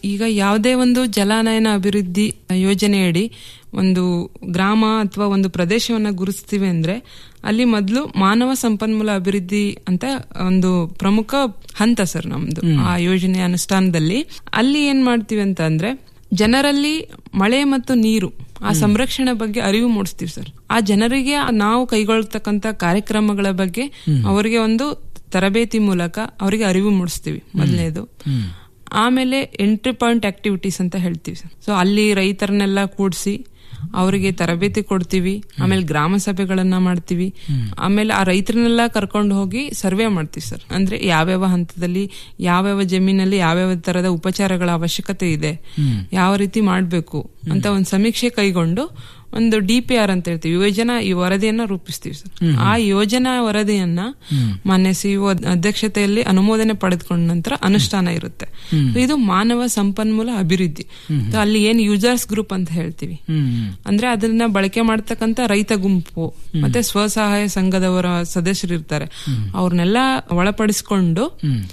ಈಗ ಯಾವುದೇ ಒಂದು ಜಲಾನಯನ ಅಭಿವೃದ್ಧಿ ಯೋಜನೆಯಡಿ ಒಂದು ಗ್ರಾಮ ಅಥವಾ ಒಂದು ಪ್ರದೇಶವನ್ನ ಗುರುತಿಸ್ತೀವಿ ಅಂದ್ರೆ ಅಲ್ಲಿ ಮೊದಲು ಮಾನವ ಸಂಪನ್ಮೂಲ ಅಭಿವೃದ್ಧಿ ಅಂತ ಒಂದು ಪ್ರಮುಖ ಹಂತ ಸರ್ ನಮ್ದು ಆ ಯೋಜನೆ ಅನುಷ್ಠಾನದಲ್ಲಿ ಅಲ್ಲಿ ಏನ್ ಮಾಡ್ತೀವಿ ಅಂತ ಅಂದ್ರೆ ಜನರಲ್ಲಿ ಮಳೆ ಮತ್ತು ನೀರು ಆ ಸಂರಕ್ಷಣೆ ಬಗ್ಗೆ ಅರಿವು ಮೂಡಿಸ್ತೀವಿ ಸರ್ ಆ ಜನರಿಗೆ ನಾವು ಕೈಗೊಳ್ತಕ್ಕಂತ ಕಾರ್ಯಕ್ರಮಗಳ ಬಗ್ಗೆ ಅವರಿಗೆ ಒಂದು ತರಬೇತಿ ಮೂಲಕ ಅವರಿಗೆ ಅರಿವು ಮೂಡಿಸ್ತೀವಿ ಮೊದಲನೇದು ಆಮೇಲೆ ಎಂಟ್ರಿ ಪಾಯಿಂಟ್ ಆಕ್ಟಿವಿಟೀಸ್ ಅಂತ ಹೇಳ್ತೀವಿ ಸರ್ ಸೊ ಅಲ್ಲಿ ರೈತರನ್ನೆಲ್ಲ ಕೂಡಿಸಿ ಅವರಿಗೆ ತರಬೇತಿ ಕೊಡ್ತೀವಿ ಆಮೇಲೆ ಗ್ರಾಮ ಸಭೆಗಳನ್ನ ಮಾಡ್ತೀವಿ ಆಮೇಲೆ ಆ ರೈತರನ್ನೆಲ್ಲ ಕರ್ಕೊಂಡು ಹೋಗಿ ಸರ್ವೆ ಮಾಡ್ತೀವಿ ಸರ್ ಅಂದ್ರೆ ಯಾವ್ಯಾವ ಹಂತದಲ್ಲಿ ಯಾವ್ಯಾವ ಜಮೀನಲ್ಲಿ ಯಾವ್ಯಾವ ತರದ ಉಪಚಾರಗಳ ಅವಶ್ಯಕತೆ ಇದೆ ಯಾವ ರೀತಿ ಮಾಡ್ಬೇಕು ಅಂತ ಒಂದು ಸಮೀಕ್ಷೆ ಕೈಗೊಂಡು ಒಂದು ಡಿ ಪಿ ಆರ್ ಅಂತ ಹೇಳ್ತೀವಿ ಯೋಜನಾ ಈ ವರದಿಯನ್ನ ರೂಪಿಸ್ತೀವಿ ಸರ್ ಆ ಯೋಜನಾ ವರದಿಯನ್ನ ಮಾನ್ಯ ಸಿಇಒ ಅಧ್ಯಕ್ಷತೆಯಲ್ಲಿ ಅನುಮೋದನೆ ಪಡೆದುಕೊಂಡ ನಂತರ ಅನುಷ್ಠಾನ ಇರುತ್ತೆ ಇದು ಮಾನವ ಸಂಪನ್ಮೂಲ ಅಭಿವೃದ್ಧಿ So ಅಲ್ಲಿ ಏನ್ ಯೂಸರ್ಸ್ ಗ್ರೂಪ್ ಅಂತ ಹೇಳ್ತೀವಿ ಅಂದ್ರೆ ಅದನ್ನ ಬಳಕೆ ಮಾಡ್ತಕ್ಕಂತ ರೈತ ಗುಂಪು ಮತ್ತೆ ಸ್ವಸಹಾಯ ಸಂಘದವರ ಸದಸ್ಯರು ಇರ್ತಾರೆ ಅವ್ರನ್ನೆಲ್ಲ ಒಳಪಡಿಸಿಕೊಂಡು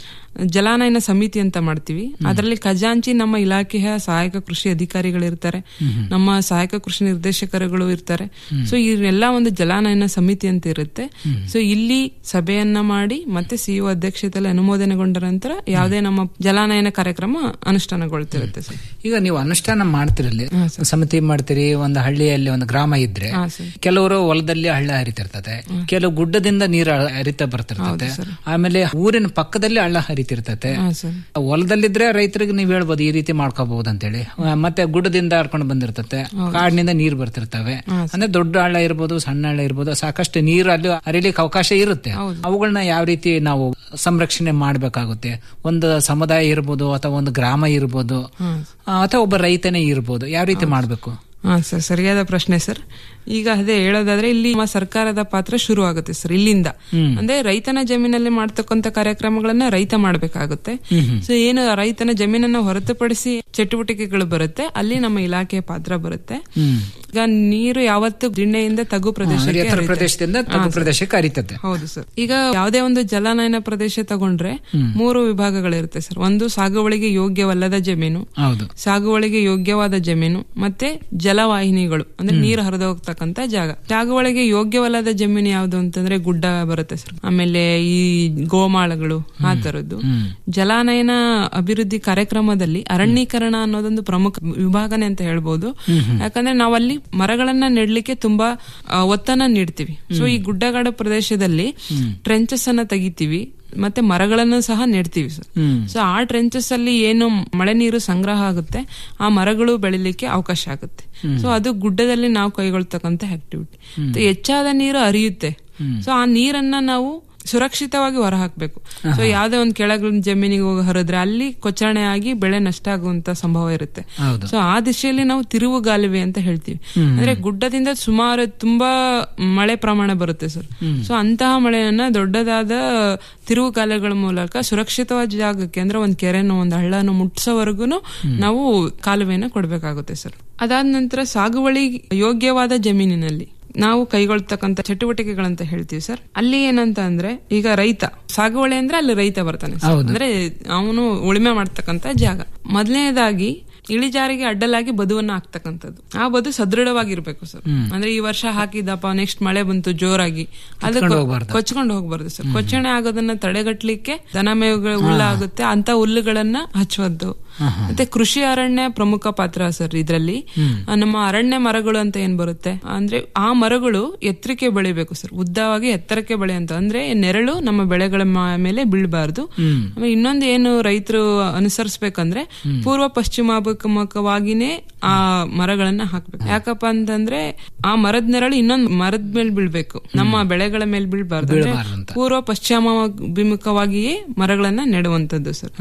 ಜಲಾನಯನ ಸಮಿತಿ ಅಂತ ಮಾಡ್ತೀವಿ ಅದರಲ್ಲಿ ಖಜಾಂಚಿ ನಮ್ಮ ಇಲಾಖೆಯ ಸಹಾಯಕ ಕೃಷಿ ಅಧಿಕಾರಿಗಳಿರ್ತಾರೆ ನಮ್ಮ ಸಹಾಯಕ ಕೃಷಿ ನಿರ್ದೇಶಕರುಗಳು ಇರ್ತಾರೆ ಸೊ ಇವರೆಲ್ಲ ಒಂದು ಜಲಾನಯನ ಸಮಿತಿ ಅಂತ ಇರುತ್ತೆ ಸೊ ಇಲ್ಲಿ ಸಭೆಯನ್ನ ಮಾಡಿ ಮತ್ತೆ ಸಿಇಒ ಅಧ್ಯಕ್ಷತೆಯಲ್ಲಿ ಅನುಮೋದನೆಗೊಂಡ ನಂತರ ಯಾವುದೇ ನಮ್ಮ ಜಲಾನಯನ ಕಾರ್ಯಕ್ರಮ ಅನುಷ್ಠಾನಗೊಳ್ತಿರುತ್ತೆ ಸರ್ ಈಗ ನೀವು ಅನುಷ್ಠಾನ ಮಾಡ್ತಿರಲ್ಲಿ ಸಮಿತಿ ಮಾಡ್ತೀರಿ ಒಂದು ಹಳ್ಳಿಯಲ್ಲಿ ಒಂದು ಗ್ರಾಮ ಇದ್ರೆ ಕೆಲವರು ಹೊಲದಲ್ಲಿ ಹಳ್ಳ ಹರಿತಿರ್ತದೆ ಕೆಲವು ಗುಡ್ಡದಿಂದ ನೀರು ಹರಿತಾ ಬರ್ತಿರ್ತದೆ ಆಮೇಲೆ ಊರಿನ ಪಕ್ಕದಲ್ಲಿ ಹಳ್ಳ ಹರಿತಿರ್ತತೆ ಹೊಲದಲ್ಲಿದ್ರೆ ರೈತರಿಗೆ ನೀವ್ ಹೇಳ್ಬೋದು ಈ ರೀತಿ ಮಾಡ್ಕೋಬಹುದು ಅಂತೇಳಿ ಆ, ಮತ್ತೆ ಗುಡ್ಡದಿಂದ ಹರ್ಕೊಂಡು ಬಂದಿರ್ತತೆ ಕಾಡಿನಿಂದ ನೀರು ಬರ್ತಿರ್ತವೆ ಅಂದ್ರೆ ದೊಡ್ಡ ಹಳ್ಳ ಇರ್ಬೋದು ಸಣ್ಣ ಹಳ್ಳ ಇರ್ಬೋದು ಸಾಕಷ್ಟು ನೀರು ಅಲ್ಲಿ ಹರಿಲಿಕ್ಕೆ ಅವಕಾಶ ಇರುತ್ತೆ ಅವುಗಳನ್ನ ಯಾವ ರೀತಿ ನಾವು ಸಂರಕ್ಷಣೆ ಮಾಡ್ಬೇಕಾಗುತ್ತೆ ಒಂದು ಸಮುದಾಯ ಇರ್ಬೋದು ಅಥವಾ ಒಂದು ಗ್ರಾಮ ಇರ್ಬೋದು ಆ, ಅಥವಾ ಒಬ್ಬ ರೈತನೇ ಇರ್ಬೋದು ಯಾವ ರೀತಿ ಮಾಡ್ಬೇಕು ಹಾ ಸರ್ ಸರಿಯಾದ ಪ್ರಶ್ನೆ ಸರ್ ಈಗ ಅದೇ ಹೇಳೋದಾದ್ರೆ ಇಲ್ಲಿ ನಮ್ಮ ಸರ್ಕಾರದ ಪಾತ್ರ ಶುರು ಆಗುತ್ತೆ ಸರ್ ಇಲ್ಲಿಂದ ಅಂದ್ರೆ ರೈತನ ಜಮೀನಲ್ಲಿ ಮಾಡ್ತಕ್ಕಂತ ಕಾರ್ಯಕ್ರಮಗಳನ್ನ ರೈತ ಮಾಡ್ಬೇಕಾಗುತ್ತೆ ಸೊ ಏನು ರೈತನ ಜಮೀನನ್ನ ಹೊರತುಪಡಿಸಿ ಚಟುವಟಿಕೆಗಳು ಬರುತ್ತೆ ಅಲ್ಲಿ ನಮ್ಮ ಇಲಾಖೆಯ ಪಾತ್ರ ಬರುತ್ತೆ ಈಗ ನೀರು ಯಾವತ್ತು ದಿಣ್ಣೆಯಿಂದ ತಗ್ಗು ಪ್ರದೇಶಕ್ಕೆ ಎತ್ತರ ಹರಿಯುತ್ತೆ. ಪ್ರದೇಶದಿಂದ ಹಾ, ತಗ್ಗು ಸರ್. ಪ್ರದೇಶಕ್ಕೆ ಹರಿತದೆ ಹೌದು ಸರ್ ಈಗ ಯಾವುದೇ ಒಂದು ಜಲಾನಯನ ಪ್ರದೇಶ ತಗೊಂಡ್ರೆ ಮೂರು ವಿಭಾಗಗಳಿರುತ್ತೆ ಸರ್ ಒಂದು ಸಾಗುವಳಿಗೆ ಯೋಗ್ಯವಲ್ಲದ ಜಮೀನು ಹೌದು ಸಾಗುವಳಿಗೆ ಯೋಗ್ಯವಾದ ಜಮೀನು ಮತ್ತೆ ಜಲವಾಹಿನಿಗಳು ಅಂದ್ರೆ ನೀರು ಹರಿದು ಹೋಗ್ತಕ್ಕಂತ ಜಾಗ ಸಾಗುವಳಿಗೆ ಯೋಗ್ಯವಲ್ಲದ ಜಮೀನು ಯಾವ್ದು ಅಂತಂದ್ರೆ ಗುಡ್ಡ ಬರುತ್ತೆ ಸರ್ ಆಮೇಲೆ ಈ ಗೋಮಾಳಗಳು ಆ ತರದ್ದು ಜಲಾನಯನ ಅಭಿವೃದ್ಧಿ ಕಾರ್ಯಕ್ರಮದಲ್ಲಿ ಅರಣ್ಯೀಕರಣ ಅನ್ನೋದೊಂದು ಪ್ರಮುಖ ವಿಭಾಗನೆ ಅಂತ ಹೇಳ್ಬೋದು ಯಾಕಂದ್ರೆ ನಾವು ಅಲ್ಲಿ ಮರಗಳನ್ನ ನೆಡ್ಲಿಕ್ಕೆ ತುಂಬಾ ಆ, ಒತ್ತನ್ನ ನೀಡ್ತೀವಿ ಸೊ ಈ ಗುಡ್ಡಗಾಡು ಪ್ರದೇಶದಲ್ಲಿ ಟ್ರೆಂಚಸ್ ಅನ್ನ ತೆಗಿತೀವಿ ಮತ್ತೆ ಮರಗಳನ್ನು ಸಹ ನೆಡ್ತೀವಿ ಸರ್ ಸೊ ಆ ಟ್ರೆಂಚಸ್ ಅಲ್ಲಿ ಏನು ಮಳೆ ನೀರು ಸಂಗ್ರಹ ಆಗುತ್ತೆ ಆ ಮರಗಳು ಬೆಳಿಲಿಕ್ಕೆ ಅವಕಾಶ ಆಗುತ್ತೆ ಸೊ ಅದು ಗುಡ್ಡದಲ್ಲಿ ನಾವು ಕೈಗೊಳ್ತಕ್ಕಂತ ಆಕ್ಟಿವಿಟಿ ಹೆಚ್ಚಾದ ನೀರು ಹರಿಯುತ್ತೆ ಸೊ ಆ ನೀರನ್ನ ನಾವು ಸುರಕ್ಷಿತವಾಗಿ ಹೊರಹಾಕ್ಬೇಕು ಸೊ ಯಾವ್ದೇ ಒಂದು ಕೆಳಗಿನ ಜಮೀನಿಗೆ ಹೋಗಿ ಹರಿದ್ರೆ ಅಲ್ಲಿ ಕೊಚ್ಚರಣೆ ಆಗಿ ಬೆಳೆ ನಷ್ಟ ಆಗುವಂತ ಸಂಭವ ಇರುತ್ತೆ ಹೌದು. ಸೊ ಆ ದಿಶೆಯಲ್ಲಿ ನಾವು ತಿರುವುಗಾಲುವೆ ಅಂತ ಹೇಳ್ತೀವಿ ಅಂದ್ರೆ ಗುಡ್ಡದಿಂದ ಸುಮಾರು ತುಂಬಾ ಮಳೆ ಪ್ರಮಾಣ ಬರುತ್ತೆ ಸರ್ ಸೊ ಅಂತಹ ಮಳೆಯನ್ನ ದೊಡ್ಡದಾದ ತಿರುವುಗಾಲುಗಳ ಮೂಲಕ ಸುರಕ್ಷಿತವಾದ ಜಾಗಕ್ಕೆ ಅಂದ್ರೆ ಒಂದ್ ಕೆರೆನೋ ಒಂದ್ ಹಳ್ಳನೋ ಮುಟ್ಸೋವರೆಗೂ ನಾವು ಕಾಲುವೆನ ಕೊಡ್ಬೇಕಾಗುತ್ತೆ ಸರ್ ಅದಾದ ನಂತರ ಸಾಗುವಳಿ ಯೋಗ್ಯವಾದ ಜಮೀನಿನಲ್ಲಿ ನಾವು ಕೈಗೊಳ್ತಕ್ಕಂತ ಚಟುವಟಿಕೆಗಳಂತ ಹೇಳ್ತೀವಿ ಸರ್ ಅಲ್ಲಿ ಏನಂತ ಅಂದ್ರೆ ಈಗ ರೈತ ಸಾಗುವಳಿ ಅಂದ್ರೆ ಅಲ್ಲಿ ರೈತ ಬರ್ತಾನೆ ಸರ್. ಅಂದ್ರೆ ಅವನು ಉಳಿಮೆ ಮಾಡ್ತಕ್ಕಂತ ಜಾಗ ಮೊದಲನೇದಾಗಿ ಇಳಿಜಾರಿಗೆ ಅಡ್ಡಲಾಗಿ ಬದುವನ್ನ ಹಾಕ್ತಕ್ಕಂಥದ್ದು ಆ ಬದು ಸದೃಢವಾಗಿರ್ಬೇಕು ಸರ್ ಅಂದ್ರೆ ಈ ವರ್ಷ ಹಾಕಿದಪ್ಪ ನೆಕ್ಸ್ಟ್ ಮಳೆ ಬಂತು ಜೋರಾಗಿ ಅದು ಕಿತ್ಕೊಂಡು ಹೋಗ್ಬಾರ್ದು. ಕೊಚ್ಕೊಂಡು ಹೋಗ್ಬಾರ್ದು ಸರ್ ಕೊಚ್ಚಣೆ ಆಗೋದನ್ನ ತಡೆಗಟ್ಲಿಕ್ಕೆ ದನ ಮೇವುಗಳ ಹುಲ್ಲ ಆಗುತ್ತೆ ಅಂತ ಹುಲ್ಲುಗಳನ್ನ ಹಚ್ಚುವುದು ಮತ್ತೆ ಕೃಷಿ ಅರಣ್ಯ ಪ್ರಮುಖ ಪಾತ್ರ ಸರ್ ಇದ್ರಲ್ಲಿ ಆ, ನಮ್ಮ ಅರಣ್ಯ ಮರಗಳು ಅಂತ ಏನ್ ಬರುತ್ತೆ ಅಂದ್ರೆ ಆ ಮರಗಳು ಎತ್ತರಕ್ಕೆ ಬೆಳಿಬೇಕು ಸರ್ ಉದ್ದವಾಗಿ ಎತ್ತರಕ್ಕೆ ಬೆಳೆಯಂತ ಅಂದ್ರೆ ನೆರಳು ನಮ್ಮ ಬೆಳೆಗಳ ಮ- ಮೇಲೆ ಬೀಳಬಾರ್ದು ಆಮೇಲೆ ಇನ್ನೊಂದು ಏನು ರೈತರು ಅನುಸರಿಸ್ಬೇಕಂದ್ರೆ ಪೂರ್ವ ಪಶ್ಚಿಮಾಭಿಮುಖವಾಗಿನೇ ಆ ಮರಗಳನ್ನ ಹಾಕ್ಬೇಕು ಯಾಕಪ್ಪ ಅಂತಂದ್ರೆ ಆ ಮರದ ನೆರಳು ಇನ್ನೊಂದು ಮರದ ಮೇಲೆ ಬೀಳ್ಬೇಕು ನಮ್ಮ ಬೆಳೆಗಳ ಮೇಲೆ ಬೀಳ್ಬಾರ್ದು ಅಂದ್ರೆ ಪೂರ್ವ ಪಶ್ಚಿಮಾಭಿಮುಖವಾಗಿಯೇ ಮರಗಳನ್ನ ನೆಡುವಂತದ್ದು ಸರ್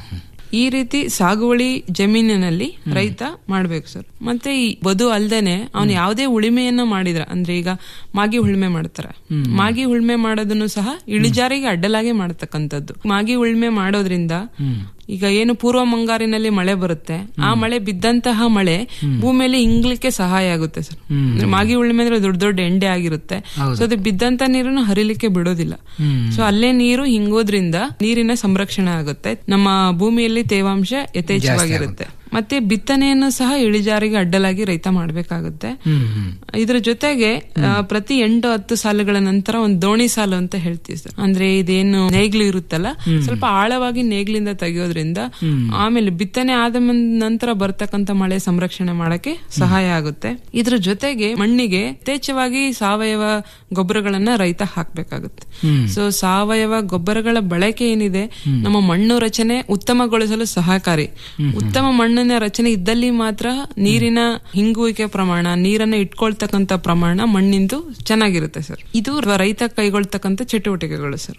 ಈ ರೀತಿ ಸಾಗುವಳಿ ಜಮೀನಿನಲ್ಲಿ ರೈತ ಮಾಡ್ಬೇಕು ಸರ್ ಮತ್ತೆ ಈ ಬದು ಅಲ್ದೇನೆ ಅವನು ಯಾವುದೇ ಉಳಿಮೆಯನ್ನ ಮಾಡಿದ್ರ ಅಂದ್ರೆ ಈಗ ಮಾಗಿ ಉಳ್ಮೆ ಮಾಡ್ತಾರ ಮಾಗಿ ಉಳ್ಮೆ ಮಾಡೋದನ್ನು ಸಹ ಇಳಿಜಾರಿಗೆ ಅಡ್ಡಲಾಗೆ ಮಾಡತಕ್ಕಂಥದ್ದು ಮಾಗಿ ಉಳ್ಮೆ ಮಾಡೋದ್ರಿಂದ ಈಗ ಏನು ಪೂರ್ವ ಮುಂಗಾರಿನಲ್ಲಿ ಮಳೆ ಬರುತ್ತೆ ಆ ಮಳೆ ಬಿದ್ದಂತಹ ಮಳೆ ಭೂಮಿಯಲ್ಲಿ ಇಂಗ್ಲಿಕ್ಕೆ ಸಹಾಯ ಆಗುತ್ತೆ ಸರ್ ಅಂದ್ರೆ ಮಾಗಿ ಉಳಿಮೆ ಅಂದ್ರೆ ದೊಡ್ಡ ದೊಡ್ಡ ಎಂಡೆ ಆಗಿರುತ್ತೆ ಸೊ ಅದು ಬಿದ್ದಂತ ನೀರನ್ನು ಹರಿಲಿಕ್ಕೆ ಬಿಡೋದಿಲ್ಲ ಸೊ ಅಲ್ಲೇ ನೀರು ಹಿಂಗೋದ್ರಿಂದ ನೀರಿನ ಸಂರಕ್ಷಣೆ ಆಗುತ್ತೆ ನಮ್ಮ ಭೂಮಿಯಲ್ಲಿ ತೇವಾಂಶ ಯಥೇಚ್ಛವಾಗಿರುತ್ತೆ ಮತ್ತೆ ಬಿತ್ತನೆಯನ್ನು ಸಹ ಇಳಿಜಾರಿಗೆ ಅಡ್ಡಲಾಗಿ ರೈತ ಮಾಡಬೇಕಾಗುತ್ತೆ ಇದ್ರ ಜೊತೆಗೆ ಆ, ಪ್ರತಿ ಎಂಟು ಹತ್ತು ಸಾಲುಗಳ ನಂತರ ಒಂದು ದೋಣಿ ಸಾಲು ಅಂತ ಹೇಳ್ತೀವಿ ಸರ್ ಅಂದ್ರೆ ಇದೇನು ನೇಗ್ಲು ಇರುತ್ತಲ್ಲ ಸ್ವಲ್ಪ ಆಳವಾಗಿ ನೇಗ್ಲಿಂದ ತೆಗೆಯೋದ್ರಿಂದ ಆಮೇಲೆ ಬಿತ್ತನೆ ಆದ ಮನ್- ನಂತರ ಬರ್ತಕ್ಕಂತ ಮಳೆ ಸಂರಕ್ಷಣೆ ಮಾಡಕ್ಕೆ ಸಹಾಯ ಆಗುತ್ತೆ ಇದ್ರ ಜೊತೆಗೆ ಮಣ್ಣಿಗೆ ಯಥೇಚ್ಛವಾಗಿ ಸಾವಯವ ಗೊಬ್ಬರಗಳನ್ನ ರೈತ ಹಾಕ್ಬೇಕಾಗುತ್ತೆ ಸೊ ಸಾವಯವ ಗೊಬ್ಬರಗಳ ಬಳಕೆ ಏನಿದೆ ನಮ್ಮ ಮಣ್ಣು ರಚನೆ ಉತ್ತಮಗೊಳಿಸಲು ಸಹಕಾರಿ ಉತ್ತಮ ಮಣ್ಣಿನ ರಚನೆ ಇದ್ದಲ್ಲಿ ಮಾತ್ರ ನೀರಿನ ಹಿಂಗುವಿಕೆ ಪ್ರಮಾಣ ನೀರನ್ನ ಇಟ್ಕೊಳ್ತಕ್ಕಂತ ಪ್ರಮಾಣ ಮಣ್ಣಿಂದು ಚೆನ್ನಾಗಿರುತ್ತೆ ಸರ್ ಇದು ರೈತ ಕೈಗೊಳ್ತಕ್ಕಂತ ಚಟುವಟಿಕೆಗಳು ಸರ್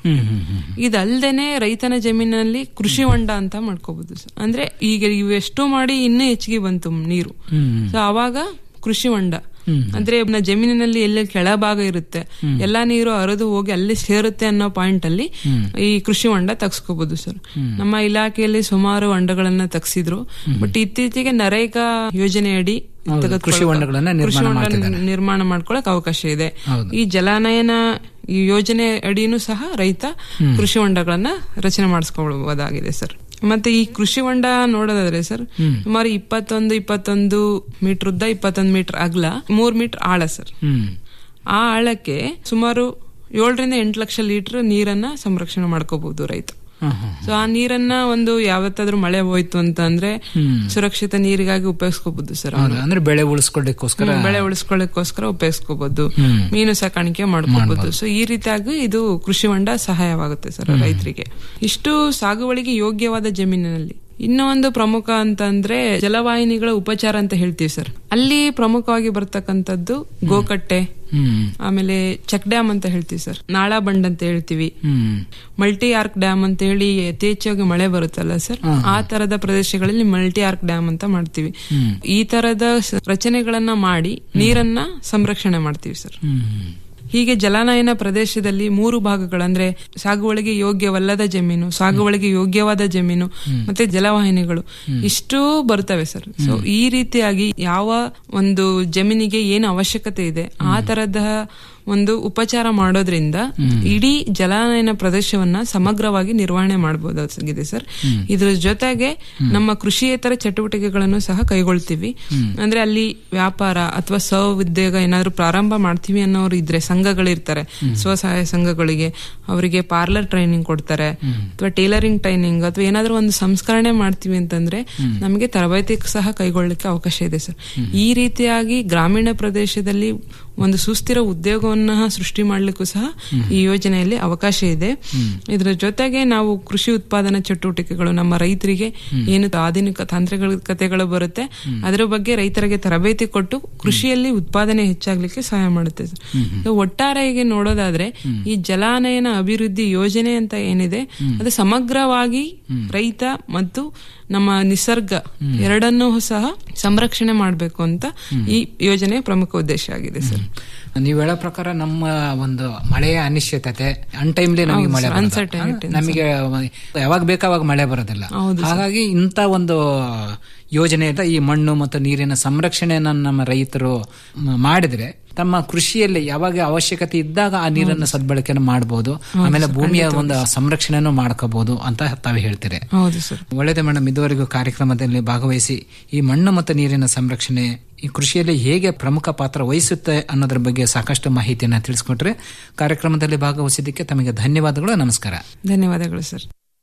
ಇದಲ್ದೇನೆ ರೈತನ ಜಮೀನಲ್ಲಿ ಕೃಷಿ ಹೊಂಡ ಅಂತ ಮಾಡ್ಕೋಬಹುದು ಸರ್ ಅಂದ್ರೆ ಈಗ ಇವೆಷ್ಟು ಮಾಡಿ ಇನ್ನೂ ಹೆಚ್ಚಿಗೆ ಬಂತು ನೀರು ಸೊ ಅವಾಗ ಕೃಷಿ ಹೊಂಡ ಅಂದ್ರೆ ನ ಜಮೀನಿನಲ್ಲಿ ಎಲ್ಲ ಕೆಳಭಾಗ ಇರುತ್ತೆ ಎಲ್ಲಾ ನೀರು ಹರಿದು ಹೋಗಿ ಅಲ್ಲಿ ಸೇರುತ್ತೆ ಅನ್ನೋ ಪಾಯಿಂಟ್ ಅಲ್ಲಿ ಈ ಕೃಷಿ ಹೊಂಡ ತಗ್ಸ್ಕೋಬಹುದು ಸರ್ ನಮ್ಮ ಇಲಾಖೆಯಲ್ಲಿ ಸುಮಾರು ಹೊಂಡಗಳನ್ನ ತಗ್ಸಿದ್ರು ಬಟ್ ಇತ್ತೀಚೆಗೆ ನರೇಗಾ ಯೋಜನೆಯಡಿ ತೆಗೆದುಕೊಳ್ಳೋ- ಕೃಷಿ ಹೊಂಡಗಳನ್ನ ಕೃಷಿ ನಿರ್ಮಾಣ ಹೊಂಡ ಮಾಡ್ತಿದ್ದಾರೆ. ನಿರ್ಮಾಣ ಮಾಡ್ಕೊಳಕ್ ಅವಕಾಶ ಇದೆ ಹೌದು. ಈ ಜಲಾನಯನ ಈ ಯೋಜನೆ ಅಡಿನೂ ಸಹ ರೈತ ಕೃಷಿ ಹೊಂಡಗಳನ್ನ ರಚನೆ ಮಾಡಿಸ್ಕೊಳ್ಬಹುದಾಗಿದೆ ಸರ್ ಮತ್ತೆ ಈ ಕೃಷಿ ಹೊಂಡ ನೋಡೋದಾದ್ರೆ ಸರ್ ಸುಮಾರು ಇಪ್ಪತ್ತೊಂದು ಇಪ್ಪತ್ತೊಂದು ಮೀಟರ್ ಉದ್ದ ಇಪ್ಪತ್ತೊಂದು ಮೀಟರ್ ಅಗಲ ಮೂರ್ ಮೀಟರ್ ಆಳ ಸರ್ ಹ್ಮ್ ಆ ಆಳಕ್ಕೆ ಸುಮಾರು ಏಳರಿಂದ ಎಂಟು ಲಕ್ಷ ಲೀಟರ್ ನೀರನ್ನ ಸಂರಕ್ಷಣೆ ಮಾಡ್ಕೋಬಹುದು ರೈತ ಸೊ ಆ ನೀರನ್ನ ಒಂದು ಯಾವತ್ತಾದ್ರೂ ಮಳೆ ಹೋಯ್ತು ಅಂತ ಅಂದ್ರೆ ಸುರಕ್ಷಿತ ನೀರಿಗಾಗಿ ಉಪಯೋಗಿಸ್ಕೋಬಹುದು ಸರ್ ಹೌದು ಅಂದ್ರೆ ಬೆಳೆ ಉಳಿಸ್ಕೊಳ್ಳಿಕ್ಕೋಸ್ಕರ ಹ್ಮ್, ಬೆಳೆ ಉಳಿಸ್ಕೊಳ್ಳಿಕ್ಕೋಸ್ಕರ ಉಪಯೋಗಿಸ್ಕೋಬಹುದು ಮೀನು ಸಾಕಾಣಿಕೆ ಮಾಡ್ಕೋಬಹುದು ಸೊ ಈ ರೀತಿಯಾಗಿ ಇದು ಕೃಷಿ ಹೊಂಡ ಸಹಾಯವಾಗುತ್ತೆ ಸರ್ ರೈತರಿಗೆ ಇಷ್ಟು ಸಾಗುವಳಿಗೆ ಯೋಗ್ಯವಾದ ಜಮೀನಿನಲ್ಲಿ ಇನ್ನೂ ಒಂದು ಪ್ರಮುಖ ಅಂತ ಅಂದ್ರೆ ಜಲವಾಹಿನಿಗಳ ಉಪಚಾರ ಅಂತ ಹೇಳ್ತೀವಿ ಸರ್ ಅಲ್ಲಿ ಪ್ರಮುಖವಾಗಿ ಬರ್ತಕ್ಕಂಥದ್ದು ಗೋಕಟ್ಟೆ ಹ್ಮ್ ಆಮೇಲೆ ಚೆಕ್ ಡ್ಯಾಮ್ ಅಂತ ಹೇಳ್ತೀವಿ ಸರ್ ನಾಳಾ ಬಂಡ್ ಅಂತ ಹೇಳ್ತೀವಿ ಹ್ಮ್ ಮಲ್ಟಿ ಆರ್ಕ್ ಡ್ಯಾಮ್ ಅಂತ ಹೇಳಿ ಯಥೇಚ್ಛವಾಗಿ ಮಳೆ ಬರುತ್ತಲ್ಲ ಸರ್ ಆ ತರದ ಪ್ರದೇಶಗಳಲ್ಲಿ ಮಲ್ಟಿ ಆರ್ಕ್ ಡ್ಯಾಮ್ ಅಂತ ಮಾಡ್ತೀವಿ ಈ ತರದ ಸ- ರಚನೆಗಳನ್ನ ಮಾಡಿ ನೀರನ್ನ ಸಂರಕ್ಷಣೆ ಮಾಡ್ತೀವಿ ಸರ್ ಹ್ಮ್ ಹೀಗೆ ಜಲಾನಯನ ಪ್ರದೇಶದಲ್ಲಿ ಮೂರು ಭಾಗಗಳು ಅಂದ್ರೆ ಸಾಗುವಳಿಗೆ ಯೋಗ್ಯವಲ್ಲದ ಜಮೀನು ಸಾಗುವಳಿಗೆ ಯೋಗ್ಯವಾದ ಜಮೀನು ಮತ್ತೆ ಜಲವಾಹಿನಿಗಳು ಇಷ್ಟೂ ಬರ್ತವೆ ಸರ್ ಸೊ ಈ ರೀತಿಯಾಗಿ ಯಾವ ಒಂದು ಜಮೀನಿಗೆ ಏನು ಅವಶ್ಯಕತೆ ಇದೆ ಆ ತರದ ಒಂದು ಉಪಚಾರ ಮಾಡೋದ್ರಿಂದ ಇಡೀ ಜಲಾನಯನ ಪ್ರದೇಶವನ್ನ ಸಮಗ್ರವಾಗಿ ನಿರ್ವಹಣೆ ಮಾಡಬಹುದಾಗಿದೆ ಸರ್ ಇದ್ರ ಜೊತೆಗೆ ನಮ್ಮ ಕೃಷಿಯೇತರ ಚಟುವಟಿಕೆಗಳನ್ನು ಸಹ ಕೈಗೊಳ್ತೀವಿ ಅಂದ್ರೆ ಅಲ್ಲಿ ವ್ಯಾಪಾರ ಅಥವಾ ಉದ್ಯೋಗ ಏನಾದ್ರು ಪ್ರಾರಂಭ ಮಾಡ್ತೀವಿ ಅನ್ನೋರು ಇದ್ರೆ ಸಂಘಗಳಿರ್ತಾರೆ ಸ್ವಸಹಾಯ ಸಂಘಗಳಿಗೆ ಅವರಿಗೆ ಪಾರ್ಲರ್ ಟ್ರೈನಿಂಗ್ ಕೊಡ್ತಾರೆ ಅಥವಾ ಟೇಲರಿಂಗ್ ಟ್ರೈನಿಂಗ್ ಅಥವಾ ಏನಾದ್ರೂ ಒಂದು ಸಂಸ್ಕರಣೆ ಮಾಡ್ತೀವಿ ಅಂತಂದ್ರೆ ನಮಗೆ ತರಬೇತಿ ಸಹ ಕೈಗೊಳ್ಳಲಿಕ್ಕೆ ಅವಕಾಶ ಇದೆ ಸರ್ ಈ ರೀತಿಯಾಗಿ ಗ್ರಾಮೀಣ ಪ್ರದೇಶದಲ್ಲಿ ಒಂದು ಸುಸ್ಥಿರ ಉದ್ಯೋಗವನ್ನ ಸೃಷ್ಟಿ ಮಾಡ್ಲಿಕ್ಕೂ ಸಹ ಈ ಯೋಜನೆಯಲ್ಲಿ ಅವಕಾಶ ಇದೆ ಇದರ ಜೊತೆಗೆ ನಾವು ಕೃಷಿ ಉತ್ಪಾದನಾ ಚಟುವಟಿಕೆಗಳು ನಮ್ಮ ರೈತರಿಗೆ ಏನು ಆಧುನಿಕ ತಾಂತ್ರಿಕತೆಗಳು ಬರುತ್ತೆ ಅದರ ಬಗ್ಗೆ ರೈತರಿಗೆ ತರಬೇತಿ ಕೊಟ್ಟು ಕೃಷಿಯಲ್ಲಿ ಉತ್ಪಾದನೆ ಹೆಚ್ಚಾಗ್ಲಿಕ್ಕೆ ಸಹಾಯ ಮಾಡುತ್ತೆ ಸರ್. ಸೊ ಒಟ್ಟಾರೆಗೆ ನೋಡೋದಾದ್ರೆ ಈ ಜಲಾನಯನ ಅಭಿವೃದ್ಧಿ ಯೋಜನೆ ಅಂತ ಏನಿದೆ ಅದು ಸಮಗ್ರವಾಗಿ ರೈತ ಮತ್ತು ನಮ್ಮ ನಿಸರ್ಗ ಎರಡನ್ನೂ ಸಹ ಸಂರಕ್ಷಣೆ ಮಾಡಬೇಕು ಅಂತ ಈ ಯೋಜನೆಯ ಪ್ರಮುಖ ಉದ್ದೇಶ ಆಗಿದೆ ಸರ್ ನೀವು ಹೇಳೋ ಪ್ರಕಾರ ನಮ್ಮ ಒಂದು ಮಳೆಯ ಅನಿಶ್ಚಿತತೆ ಅನ್ಟೈಮ್ಲಿ ನಮಗೆ ಮಳೆ ಬರೋದು. uncertainty. ನಮಗೆ ಯಾವಾಗ ಬೇಕಾವಾಗ ಮಳೆ ಬರೋದಿಲ್ಲ ಹಾಗಾಗಿ ಇಂಥ ಒಂದು ಯೋಜನೆಯಿಂದ ಈ ಮಣ್ಣು ಮತ್ತು ನೀರಿನ ಸಂರಕ್ಷಣೆಯನ್ನ ನಮ್ಮ ರೈತರು ಮ- ಮಾಡಿದ್ರೆ ತಮ್ಮ ಕೃಷಿಯಲ್ಲಿ ಯಾವಾಗ ಅವಶ್ಯಕತೆ ಇದ್ದಾಗ ಆ ನೀರನ್ನು ಸದ್ಬಳಕೆಯನ್ನು ಮಾಡಬಹುದು ಆಮೇಲೆ ಭೂಮಿಯ ಒಂದು ಸಂರಕ್ಷಣೆಯನ್ನು ಮಾಡ್ಕೋಬಹುದು ಅಂತ ತಾವು ಹೇಳ್ತೀರಿ ಹೌದು ಸರ್ ಒಳ್ಳೆಯದು ಮೇಡಮ್ ಇದುವರೆಗೂ ಕಾರ್ಯಕ್ರಮದಲ್ಲಿ ಭಾಗವಹಿಸಿ ಈ ಮಣ್ಣು ಮತ್ತು ನೀರಿನ ಸಂರಕ್ಷಣೆ ಈ ಕೃಷಿಯಲ್ಲಿ ಹೇಗೆ ಪ್ರಮುಖ ಪಾತ್ರ ವಹಿಸುತ್ತೆ ಅನ್ನೋದ್ರ ಬಗ್ಗೆ ಸಾಕಷ್ಟು ಮಾಹಿತಿಯನ್ನು ತಿಳಿಸ್ಕೊಟ್ರೆ ಕಾರ್ಯಕ್ರಮದಲ್ಲಿ ಭಾಗವಹಿಸಿದ್ದಕ್ಕೆ ತಮಗೆ ಧನ್ಯವಾದಗಳು ನಮಸ್ಕಾರ ಧನ್ಯವಾದಗಳು ಸರ್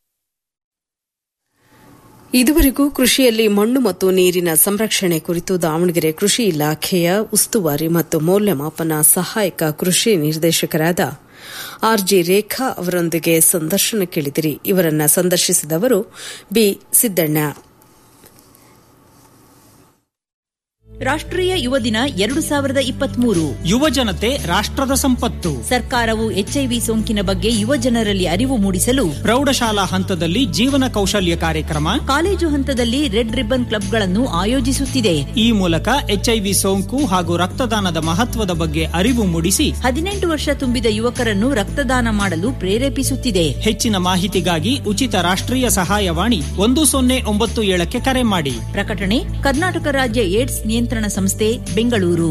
ಇದುವರೆಗೂ ಕೃಷಿಯಲ್ಲಿ ಮಣ್ಣು ಮತ್ತು ನೀರಿನ ಸಂರಕ್ಷಣೆ ಕುರಿತು ದಾವಣಗೆರೆ ಕೃಷಿ ಇಲಾಖೆಯ ಉಸ್ತುವಾರಿ ಮತ್ತು ಮೌಲ್ಯಮಾಪನ ಸಹಾಯಕ ಕೃಷಿ ನಿರ್ದೇಶಕರಾದ ಆರ್ಜಿ ರೇಖಾ ಅವರೊಂದಿಗೆ ಸಂದರ್ಶನ ಕೇಳಿದಿರಿ ಇವರನ್ನ ಸಂದರ್ಶಿಸಿದವರು ಬಿ ಸಿದ್ದಣ್ಣ ರಾಷ್ಟ್ರೀಯ ಯುವ ದಿನ ಎರಡು ಸಾವಿರದ ಇಪ್ಪತ್ಮೂರು ಯುವ ಜನತೆ ರಾಷ್ಟ್ರದ ಸಂಪತ್ತು ಸರ್ಕಾರವು ಎಚ್ಐವಿ ಸೋಂಕಿನ ಬಗ್ಗೆ ಯುವ ಜನರಲ್ಲಿ ಅರಿವು ಮೂಡಿಸಲು ಪ್ರೌಢಶಾಲಾ ಹಂತದಲ್ಲಿ ಜೀವನ ಕೌಶಲ್ಯ ಕಾರ್ಯಕ್ರಮ ಕಾಲೇಜು ಹಂತದಲ್ಲಿ ರೆಡ್ ರಿಬ್ಬನ್ ಕ್ಲಬ್ಗಳನ್ನು ಆಯೋಜಿಸುತ್ತಿದೆ ಈ ಮೂಲಕ ಎಚ್ಐವಿ ಸೋಂಕು ಹಾಗೂ ರಕ್ತದಾನದ ಮಹತ್ವದ ಬಗ್ಗೆ ಅರಿವು ಮೂಡಿಸಿ ಹದಿನೆಂಟು ವರ್ಷ ತುಂಬಿದ ಯುವಕರನ್ನು ರಕ್ತದಾನ ಮಾಡಲು ಪ್ರೇರೇಪಿಸುತ್ತಿದೆ ಹೆಚ್ಚಿನ ಮಾಹಿತಿಗಾಗಿ ಉಚಿತ ರಾಷ್ಟ್ರೀಯ ಸಹಾಯವಾಣಿ ಒಂದು ಸೊನ್ನೆ ಒಂಬತ್ತು ಏಳಕ್ಕೆ ಕರೆ ಮಾಡಿ ಪ್ರಕಟಣೆ ಕರ್ನಾಟಕ ರಾಜ್ಯ ಏಡ್ಸ್ ನಿಯಂತ್ರಣ ಸಂಸ್ಥೆ ಬೆಂಗಳೂರು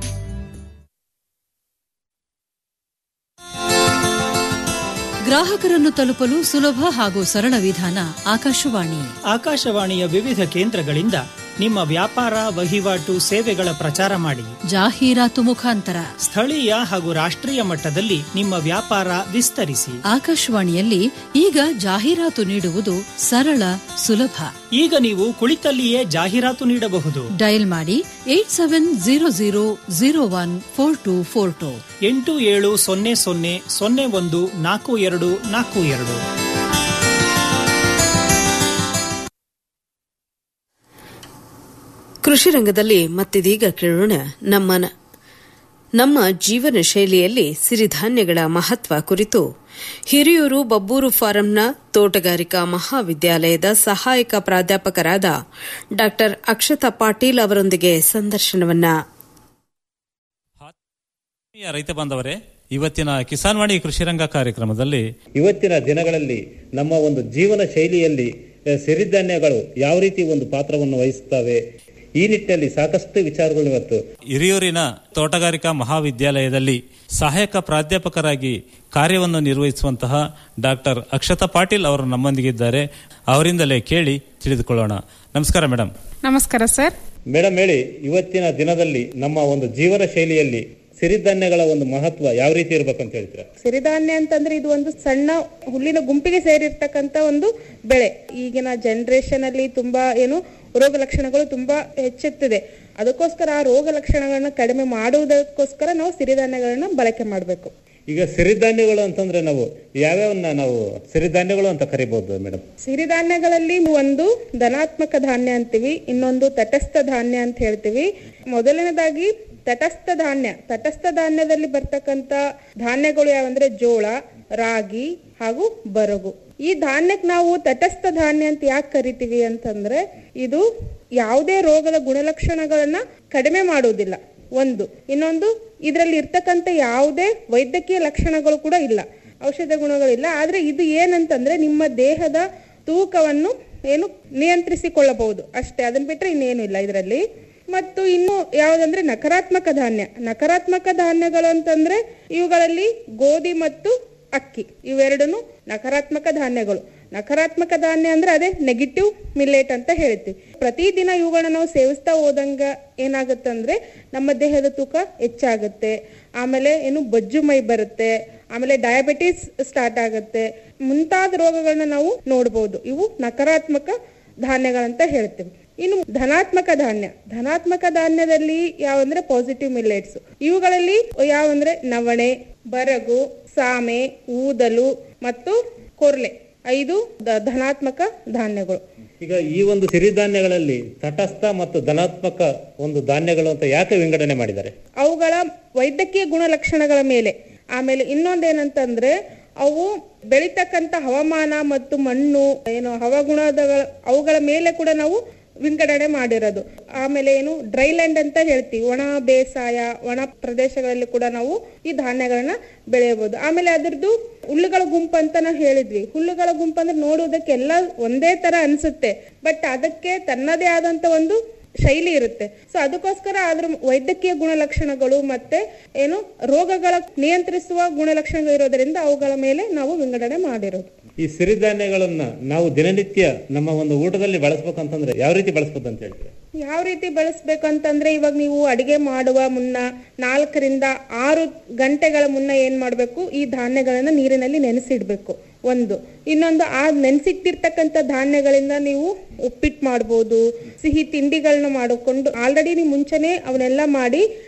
ಗ್ರಾಹಕರನ್ನು ತಲುಪಲು ಸುಲಭ ಹಾಗೂ ಸರಳ ವಿಧಾನ ಆಕಾಶವಾಣಿ ಆಕಾಶವಾಣಿಯ ವಿವಿಧ ಕೇಂದ್ರಗಳಿಂದ ನಿಮ್ಮ ವ್ಯಾಪಾರ ವಹಿವಾಟು ಸೇವೆಗಳ ಪ್ರಚಾರ ಮಾಡಿ ಜಾಹೀರಾತು ಮುಖಾಂತರ ಸ್ಥಳೀಯ ಹಾಗೂ ರಾಷ್ಟ್ರೀಯ ಮಟ್ಟದಲ್ಲಿ ನಿಮ್ಮ ವ್ಯಾಪಾರ ವಿಸ್ತರಿಸಿ ಆಕಾಶವಾಣಿಯಲ್ಲಿ ಈಗ ಜಾಹೀರಾತು ನೀಡುವುದು ಸರಳ ಸುಲಭ ಈಗ ನೀವು ಕುಳಿತಲ್ಲಿಯೇ ಜಾಹೀರಾತು ನೀಡಬಹುದು ಡಯಲ್ ಮಾಡಿ eight seven zero zero zero one four two four two ಎಂಟು ಏಳು ಸೊನ್ನೆ ಸೊನ್ನೆ ಸೊನ್ನೆ ಒಂದು ನಾಲ್ಕು ಎರಡು ನಾಲ್ಕು ಎರಡು ಕೃಷಿ ರಂಗದಲ್ಲಿ ಮತ್ತಿದೀಗ ಕೇಳೋಣ ನಮ್ಮ ನಮ್ಮ ಜೀವನ ಶೈಲಿಯಲ್ಲಿ ಸಿರಿಧಾನ್ಯಗಳ ಮಹತ್ವ ಕುರಿತು ಹಿರಿಯೂರು ಬಬ್ಬೂರು ಫಾರಂನ ತೋಟಗಾರಿಕಾ ಮಹಾವಿದ್ಯಾಲಯದ ಸಹಾಯಕ ಪ್ರಾಧ್ಯಾಪಕರಾದ ಡಾ ಅಕ್ಷತಾ ಪಾಟೀಲ್ ಅವರೊಂದಿಗೆ ಸಂದರ್ಶನವನ್ನ ರೈತ ಬಾಂಧವರೇ ಇವತ್ತಿನ ಕಿಸಾನ್ ವಾಣಿ ಕೃಷಿರಂಗ ಕಾರ್ಯಕ್ರಮದಲ್ಲಿ ಇವತ್ತಿನ ದಿನಗಳಲ್ಲಿ ನಮ್ಮ ಒಂದು ಜೀವನ ಶೈಲಿಯಲ್ಲಿ ಅಹ್, ಸಿರಿಧಾನ್ಯಗಳು ಯಾವ ರೀತಿ ಒಂದು ಪಾತ್ರವನ್ನು ವಹಿಸುತ್ತವೆ ಈ ನಿಟ್ಟಿನಲ್ಲಿ ಸಾಕಷ್ಟು ವಿಚಾರಗಳು ಇವತ್ತು ಹಿರಿಯೂರಿನ ತೋಟಗಾರಿಕಾ ಮಹಾವಿದ್ಯಾಲಯದಲ್ಲಿ ಸಹಾಯಕ ಪ್ರಾಧ್ಯಾಪಕರಾಗಿ ಕಾರ್ಯವನ್ನು ನಿರ್ವಹಿಸುವಂತಹ ಡಾಕ್ಟರ್ ಅಕ್ಷತಾ ಪಾಟೀಲ್ ಅವರು ನಮ್ಮೊಂದಿಗಿದ್ದಾರೆ ಅವರಿಂದಲೇ ಕೇಳಿ ತಿಳಿದುಕೊಳ್ಳೋಣ ನಮಸ್ಕಾರ ಮೇಡಮ್ ನಮಸ್ಕಾರ ಸರ್ ಮೇಡಮ್ ಹೇಳಿ ಇವತ್ತಿನ ದಿನದಲ್ಲಿ ನಮ್ಮ ಒಂದು ಜೀವನ ಶೈಲಿಯಲ್ಲಿ ಸಿರಿಧಾನ್ಯಗಳ ಒಂದು ಮಹತ್ವ ಯಾವ ರೀತಿ ಇರ್ಬೇಕಂತ ಹೇಳ್ತೀರಾ ಸಿರಿಧಾನ್ಯ ಅಂತಂದ್ರೆ ಇದು ಒಂದು ಸಣ್ಣ ಹುಲ್ಲಿನ ಗುಂಪಿಗೆ ಸೇರಿರ್ತಕ್ಕಂತ ಒಂದು ಬೆಳೆ ಈಗಿನ ಜನರೇಷನ್ ಅಲ್ಲಿ ತುಂಬಾ ಏನು ರೋಗ ಲಕ್ಷಣಗಳು ತುಂಬಾ ಹೆಚ್ಚುತ್ತಿದೆ ಅದಕ್ಕೋಸ್ಕರ ಆ ರೋಗ ಲಕ್ಷಣಗಳನ್ನ ಕಡಿಮೆ ಮಾಡುವುದಕ್ಕೋಸ್ಕರ ನಾವು ಸಿರಿಧಾನ್ಯಗಳನ್ನ ಬಳಕೆ ಮಾಡಬೇಕು ಈಗ ಸಿರಿಧಾನ್ಯಗಳು ಅಂತಂದ್ರೆ ನಾವು ಯಾವ್ಯಾವನ್ನ ನಾವು ಸಿರಿಧಾನ್ಯಗಳು ಅಂತ ಕರಿಬಹುದು ಮೇಡಮ್ ಸಿರಿಧಾನ್ಯಗಳಲ್ಲಿ ಒಂದು ಧನಾತ್ಮಕ ಧಾನ್ಯ ಅಂತೀವಿ ಇನ್ನೊಂದು ತಟಸ್ಥ ಧಾನ್ಯ ಅಂತ ಹೇಳ್ತೀವಿ ಮೊದಲನೇದಾಗಿ ತಟಸ್ಥ ಧಾನ್ಯ ತಟಸ್ಥ ಧಾನ್ಯದಲ್ಲಿ ಬರ್ತಕ್ಕಂತ ಧಾನ್ಯಗಳು ಯಾವಂದ್ರೆ ಜೋಳ ರಾಗಿ ಹಾಗೂ ಬರಗು ಈ ಧಾನ್ಯಕ್ಕೆ ನಾವು ತಟಸ್ಥ ಧಾನ್ಯ ಅಂತ ಯಾಕೆ ಕರಿತೀವಿ ಅಂತಂದ್ರೆ ಇದು ಯಾವುದೇ ರೋಗದ ಗುಣಲಕ್ಷಣಗಳನ್ನ ಕಡಿಮೆ ಮಾಡುವುದಿಲ್ಲ ಒಂದು ಇನ್ನೊಂದು ಇದರಲ್ಲಿ ಇರ್ತಕ್ಕಂಥ ಯಾವುದೇ ವೈದ್ಯಕೀಯ ಲಕ್ಷಣಗಳು ಕೂಡ ಇಲ್ಲ ಔಷಧ ಗುಣಗಳಿಲ್ಲ ಆದ್ರೆ ಇದು ಏನಂತಂದ್ರೆ ನಿಮ್ಮ ದೇಹದ ತೂಕವನ್ನು ಏನು ನಿಯಂತ್ರಿಸಿಕೊಳ್ಳಬಹುದು ಅಷ್ಟೇ ಅದನ್ನ ಬಿಟ್ರೆ ಇನ್ನೇನು ಇಲ್ಲ ಇದರಲ್ಲಿ ಮತ್ತು ಇನ್ನು ಯಾವುದಂದ್ರೆ ನಕಾರಾತ್ಮಕ ಧಾನ್ಯ ನಕಾರಾತ್ಮಕ ಧಾನ್ಯಗಳು ಅಂತಂದ್ರೆ ಇವುಗಳಲ್ಲಿ ಗೋಧಿ ಮತ್ತು ಅಕ್ಕಿ ಇವೆರಡನ್ನು ನಕಾರಾತ್ಮಕ ಧಾನ್ಯಗಳು ನಕಾರಾತ್ಮಕ ಧಾನ್ಯ ಅಂದ್ರೆ ಅದೇ ನೆಗೆಟಿವ್ ಮಿಲ್ಲೇಟ್ ಅಂತ ಹೇಳ್ತೀವಿ ಪ್ರತಿದಿನ ಇವುಗಳನ್ನ ನಾವು ಸೇವಿಸ್ತಾ ಹೋದಂಗ ಏನಾಗುತ್ತೆ ಅಂದ್ರೆ ನಮ್ಮ ದೇಹದ ತೂಕ ಹೆಚ್ಚಾಗುತ್ತೆ ಆಮೇಲೆ ಏನು ಬಜ್ಜು ಮೈ ಬರುತ್ತೆ ಆಮೇಲೆ ಡಯಾಬಿಟಿಸ್ ಸ್ಟಾರ್ಟ್ ಆಗುತ್ತೆ ಮುಂತಾದ ರೋಗಗಳನ್ನ ನಾವು ನೋಡಬಹುದು ಇವು ನಕಾರಾತ್ಮಕ ಧಾನ್ಯಗಳಂತ ಹೇಳ್ತೀವಿ ಇನ್ನು ಧನಾತ್ಮಕ ಧಾನ್ಯ ಧನಾತ್ಮಕ ಧಾನ್ಯದಲ್ಲಿ ಯಾವಂದ್ರೆ ಪಾಸಿಟಿವ್ ಮಿಲ್ಲೆಟ್ಸ್ ಇವುಗಳಲ್ಲಿ ಯಾವಂದ್ರೆ ನವಣೆ ಬರಗು ಸಾಮೆ ಊದಲು ಮತ್ತು ಕೊರ್ಲೆ ಐದು ದ- ಧನಾತ್ಮಕ ಧಾನ್ಯಗಳು ಈಗ ಈ ಒಂದು ಸಿರಿಧಾನ್ಯಗಳಲ್ಲಿ ತಟಸ್ಥ ಮತ್ತು ಧನಾತ್ಮಕ ಒಂದು ಧಾನ್ಯಗಳು ಅಂತ ಯಾಕೆ ವಿಂಗಡಣೆ ಮಾಡಿದ್ದಾರೆ ಅವುಗಳ ವೈದ್ಯಕೀಯ ಗುಣಲಕ್ಷಣಗಳ ಮೇಲೆ ಆಮೇಲೆ ಇನ್ನೊಂದೇನಂತಂದ್ರೆ ಅವು ಬೆಳಿತಕ್ಕಂತ ಹವಾಮಾನ ಮತ್ತು ಮಣ್ಣು ಏನು ಹವಾಗುಣದ ಅವುಗಳ ಮೇಲೆ ಕೂಡ ನಾವು ವಿಂಗಡಣೆ ಮಾಡಿರೋದು ಆಮೇಲೆ ಏನು ಡ್ರೈ ಲ್ಯಾಂಡ್ ಅಂತ ಹೇಳ್ತೀವಿ ಒಣ ಬೇಸಾಯ ಒಣ ಪ್ರದೇಶಗಳಲ್ಲಿ ಕೂಡ ನಾವು ಈ ಧಾನ್ಯಗಳನ್ನ ಬೆಳೆಯಬಹುದು ಆಮೇಲೆ ಅದ್ರದ್ದು ಹುಲ್ಲುಗಳ ಗುಂಪು ಅಂತ ನಾವು ಹೇಳಿದ್ವಿ ಹುಲ್ಲುಗಳ ಗುಂಪು ಅಂದ್ರೆ ನೋಡುವುದಕ್ಕೆ ಎಲ್ಲ ಒಂದೇ ತರ ಅನ್ಸುತ್ತೆ ಬಟ್ ಅದಕ್ಕೆ ತನ್ನದೇ ಆದಂತ ಒಂದು ಶೈಲಿ ಇರುತ್ತೆ ಸೊ ಅದಕ್ಕೋಸ್ಕರ ಅದ್ರ ವೈದ್ಯಕೀಯ ಗುಣಲಕ್ಷಣಗಳು ಮತ್ತೆ ಏನು ರೋಗಗಳ ನಿಯಂತ್ರಿಸುವ ಗುಣಲಕ್ಷಣಗಳು ಇರೋದ್ರಿಂದ ಅವುಗಳ ಮೇಲೆ ನಾವು ವಿಂಗಡಣೆ ಮಾಡಿರೋದು ಈ ಸಿರಿಧಾನ್ಯಗಳನ್ನ ನಾವು ದಿನನಿತ್ಯ ನಮ್ಮ ಒಂದು ಊಟದಲ್ಲಿ ಬಳಸ್ಬೇಕಂತಂದ್ರೆ ಯಾವ ರೀತಿ ಬಳಸ್ಬೋದು ಅಂತ ಹೇಳ್ತೀರಾ ಯಾವ ರೀತಿ ಬಳಸ್ಬೇಕು ಅಂತಂದ್ರೆ ಇವಾಗ ನೀವು ಅಡಿಗೆ ಮಾಡುವ ಮುನ್ನ ನಾಲ್ಕರಿಂದ ಆರು ಗಂಟೆಗಳ ಮುನ್ನ ಏನ್ ಮಾಡ್ಬೇಕು ಈ ಧಾನ್ಯಗಳನ್ನ ನೀರಿನಲ್ಲಿ ನೆನೆಸಿಡ್ಬೇಕು ಒಂದು ಇನ್ನೊಂದು ಆ ನೆನೆಸಿಟ್ಟಿರ್ತಕ್ಕಂಥ ಧಾನ್ಯಗಳಿಂದ ನೀವು ಉಪ್ಪಿಟ್ಟು ಮಾಡ್ಬೋದು ಸಿಹಿ ತಿಂಡಿಗಳನ್ನ ಮಾಡಿಕೊಂಡು ಆಲ್ರೆಡಿ ನೀವು ಮುಂಚೆನೆ ಅವನ್ನೆಲ್ಲ ಮಾಡಿ